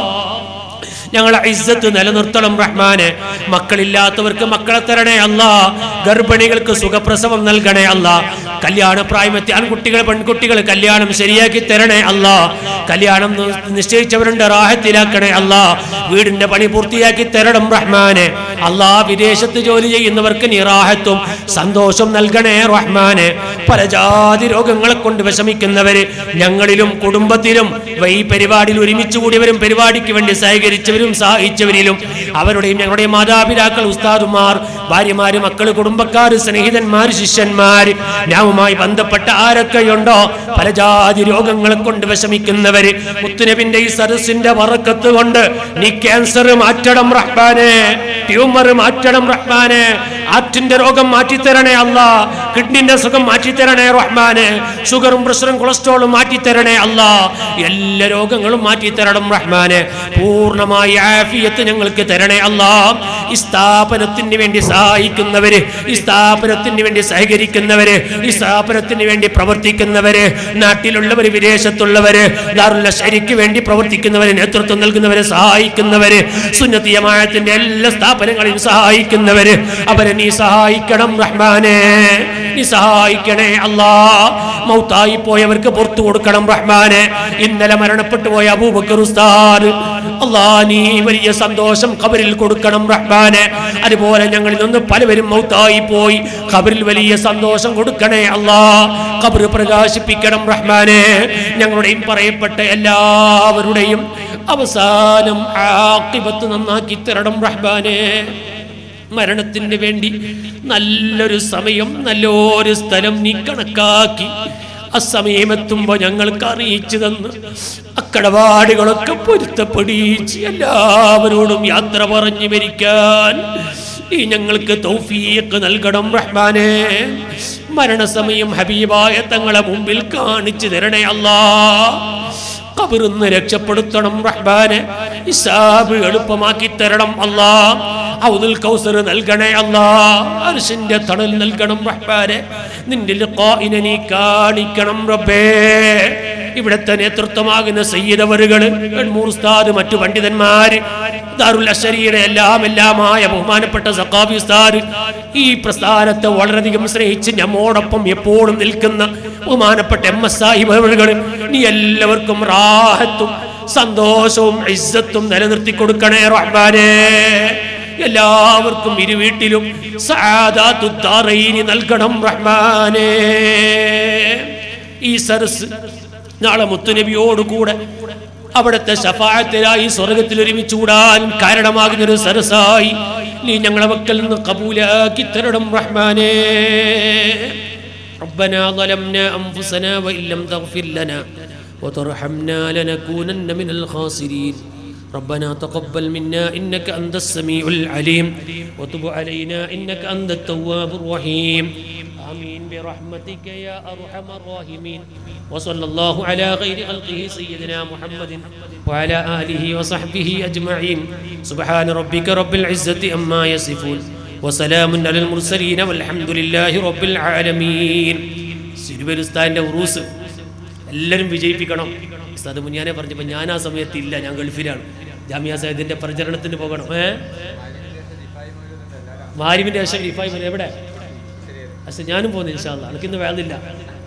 ഞങ്ങളെ ഇസ്സത്ത് നിലനിർത്തണം റഹ്മാനെ മക്കളില്ലാത്തവർക്ക് മക്കളെ തരണേ അല്ല ഗർഭിണികൾക്ക് സുഖപ്രസവം നൽകണേ അല്ല കല്യാണ പ്രായമെത്തി ആൺകുട്ടികൾ പെൺകുട്ടികൾ കല്യാണം ശരിയാക്കി തരണേ അല്ല കല്യാണം നി- നിശ്ചയിച്ചവരുണ്ട് റാഹത്തിലാക്കണേ അല്ല വീടിന്റെ പണി പൂർത്തിയാക്കി തരണം റഹ്മാനെ അല്ലാ വിദേശത്ത് ജോലി ചെയ്യുന്നവർക്ക് നിറാഹത്തും സന്തോഷം നൽകണേ റഹ്മാനെ പല ജാതി രോഗങ്ങളെ കൊണ്ട് വിഷമിക്കുന്നവര് ഞങ്ങളിലും കുടുംബത്തിലും ഈ പരിപാടിയിൽ ഒരുമിച്ച് കൂടിയവരും പരിപാടിക്ക് വേണ്ടി സഹകരിച്ചവരും സഹായിച്ചവരിലും അവരുടെയും ഞങ്ങളുടെയും മാതാപിതാക്കൾ ഉസ്താദുമാർ ഭാര്യമാര് മക്കള് കുടുംബക്കാര് സ്നേഹിതന്മാര് ശിഷ്യന്മാര് ഞാവുമായി ബന്ധപ്പെട്ട ആരൊക്കെയുണ്ടോ പല ജാതി രോഗങ്ങളെ കൊണ്ട് വിഷമിക്കുന്നവര് മുത്തുനബിന്റെ ഈ സരസിന്റെ വറക്കത്ത് കൊണ്ട് നീ ക്യാൻസർ മാറ്റണം റഹ്മാനെ ട്യൂമർ മാറ്റണം റഹ്മാനെ ആറ്റിന്റെ രോഗം മാറ്റിത്തരണേ അല്ല കിഡ്നിന്റെ സുഖം മാറ്റിത്തരണേ റഹ്മാനെ ഷുഗറും പ്രഷറും കൊളസ്ട്രോളും മാറ്റിത്തരണേ അല്ലാ എല്ലാ രോഗങ്ങളും മാറ്റിത്തരണം റഹ്മാനെ പൂർണ്ണമായി ആഫിയത്ത് ഞങ്ങൾക്ക് തരണേ അല്ലാ ഈ സ്ഥാപനത്തിന് വേണ്ടി സഹായിക്കുന്നവര് ഈ സ്ഥാപനത്തിന് വേണ്ടി സഹകരിക്കുന്നവര് ഈ സ്ഥാപനത്തിന് വേണ്ടി പ്രവർത്തിക്കുന്നവര് നാട്ടിലുള്ളവര് വിദേശത്തുള്ളവര് ദാറുല്ല ശരിക്ക് വേണ്ടി പ്രവർത്തിക്കുന്നവര് നേതൃത്വം നൽകുന്നവരെ സഹായിക്കുന്നവര് സുന്നത്തിയമായത്തിന്റെ എല്ലാ സ്ഥാപനങ്ങളെയും സഹായിക്കുന്നവര് അവരെ നീ സഹായിക്കണം റഹ്മാനെ നീ സഹായിക്കണേ അല്ലാ മൗത്തായി പോയവർക്ക് പുറത്തു കൊടുക്കണം റഹ്മാനെ ഇന്നലെ മരണപ്പെട്ടു പോയ അബൂബക്കർ ഉസ്താദ് അല്ലാ നീ വലിയ സന്തോഷം ഖബറിൽ കൊടുക്കണം റഹ്മാനെ അതുപോലെ ഞങ്ങളിൽ നിന്ന് പലവരും മൗത്തായി പോയി ഖബറിൽ വലിയ സന്തോഷം കൊടുക്കണേ അല്ലാ ഖബർ പ്രകാശിപ്പിക്കണം റഹ്മാനെ ഞങ്ങളുടെയും പറയപ്പെട്ട എല്ലാവരുടെയും അവസാനം ആക്കിബത്ത് നന്നാക്കി തരണം റഹ്മാനെ മരണത്തിന് വേണ്ടി നല്ലൊരു സമയം നല്ലൊരു സ്ഥലം നീ കണക്കാക്കി അസമയമെത്തുമ്പോ ഞങ്ങൾക്ക് അറിയിച്ചു തന്ന് അക്കടപാടുകളൊക്കെ പൊരുത്തപ്പെടിച്ച് എല്ലാവരോടും യാത്ര പറഞ്ഞു മരിക്കാൻ ഈ ഞങ്ങൾക്ക് തൗഫീഖ് നൽകണം റഹ്മാനെ മരണസമയം ഹബീബായ തങ്ങളെ മുമ്പിൽ കാണിച്ചു തരണേ അല്ലാ കബറിന്ന് രക്ഷപ്പെടുത്തണം റഹ്മാനെ ഹിസാബ് എളുപ്പമാക്കി തരണം അല്ലാ ഔദുൽ കൗസർ നൽകണേ അല്ലാ അർശിന്റെ തണൽ നൽകണം റഹ്മാനെ നിന്റെ ലിഖാഇനെ നീ കാണിക്കണം റബ്ബേ ഇവിടുത്തെ നേതൃത്വമാകുന്ന സയ്യിദവറുകൾ ഉസ്താദ് മറ്റു പണ്ഡിതന്മാര് ദാറുൽ അഷരിയുടെ എല്ലാം എല്ലാമായ ബഹുമാനപ്പെട്ട സഖാബി ഉസ്താദ് ഈ പ്രസ്ഥാനത്തെ വളരെയധികം സ്നേഹിച്ച് നമ്മോടൊപ്പം എപ്പോഴും നിൽക്കുന്ന ബഹുമാനപ്പെട്ട എം എസ് സാഹിബ് അവറുകൾ നീ എല്ലാവർക്കും റാഹത്തും സന്തോഷവും ഇസ്സത്തും നിലനിർത്തി കൊടുക്കണേ റഹ്മാനേ എല്ലാവർക്കും ഇരു വീട്ടിലും സാദാത്തുദ്ദാറൈനി നൽകണം റഹ്മാനേ ഈ സരസ് നാളെ മുത്തുനബിയോടുകൂടെ അവിടുത്തെ ശഫായത്തിലായി സ്വർഗത്തിൽ ഒരുമിച്ച് കൂടാൻ കാരണമാകുന്ന ഒരു സരസായി നീ ഞങ്ങളെ മക്കൾ നിന്ന് കബൂലാക്കി തരണം റഹ്മാനേ ربنا ظلمنا أنفسنا وإن لم تغفر لنا وترحمنا لنكونن من الخاسرين ربنا تقبل منا إنك أنت السميع العليم وتب علينا إنك أنت التواب الرحيم آمين برحمتك يا أرحم الراحمين وصلى الله على خير خلقه سيدنا محمد وعلى آله وصحبه أجمعين سبحان ربك رب العزة أما يصفون وسلام على المرسلين والحمد لله رب العالمين സിരുവരുസ്ഥാൻ്റെ ഉറൂസ് എല്ലാവരും വിജയിപ്പിക്കണം ഉസ്താദ് മുഞ്ഞാനെ പറഞ്ഞപ്പോൾ ഞാൻ ആ സമയത്ത് ഇല്ല ഞാൻ ഗൾഫിലാണ് ജാമിയ സൈദിന്റെ പ്രചരണത്തിന് പോകണം ഏ മാരിമിന്റെ ശേഷം റിഫായി എവിടെ പക്ഷെ ഞാനും പോകുന്നു ഇൻഷാല്ല എനിക്കിന്ന് വേണ്ടില്ല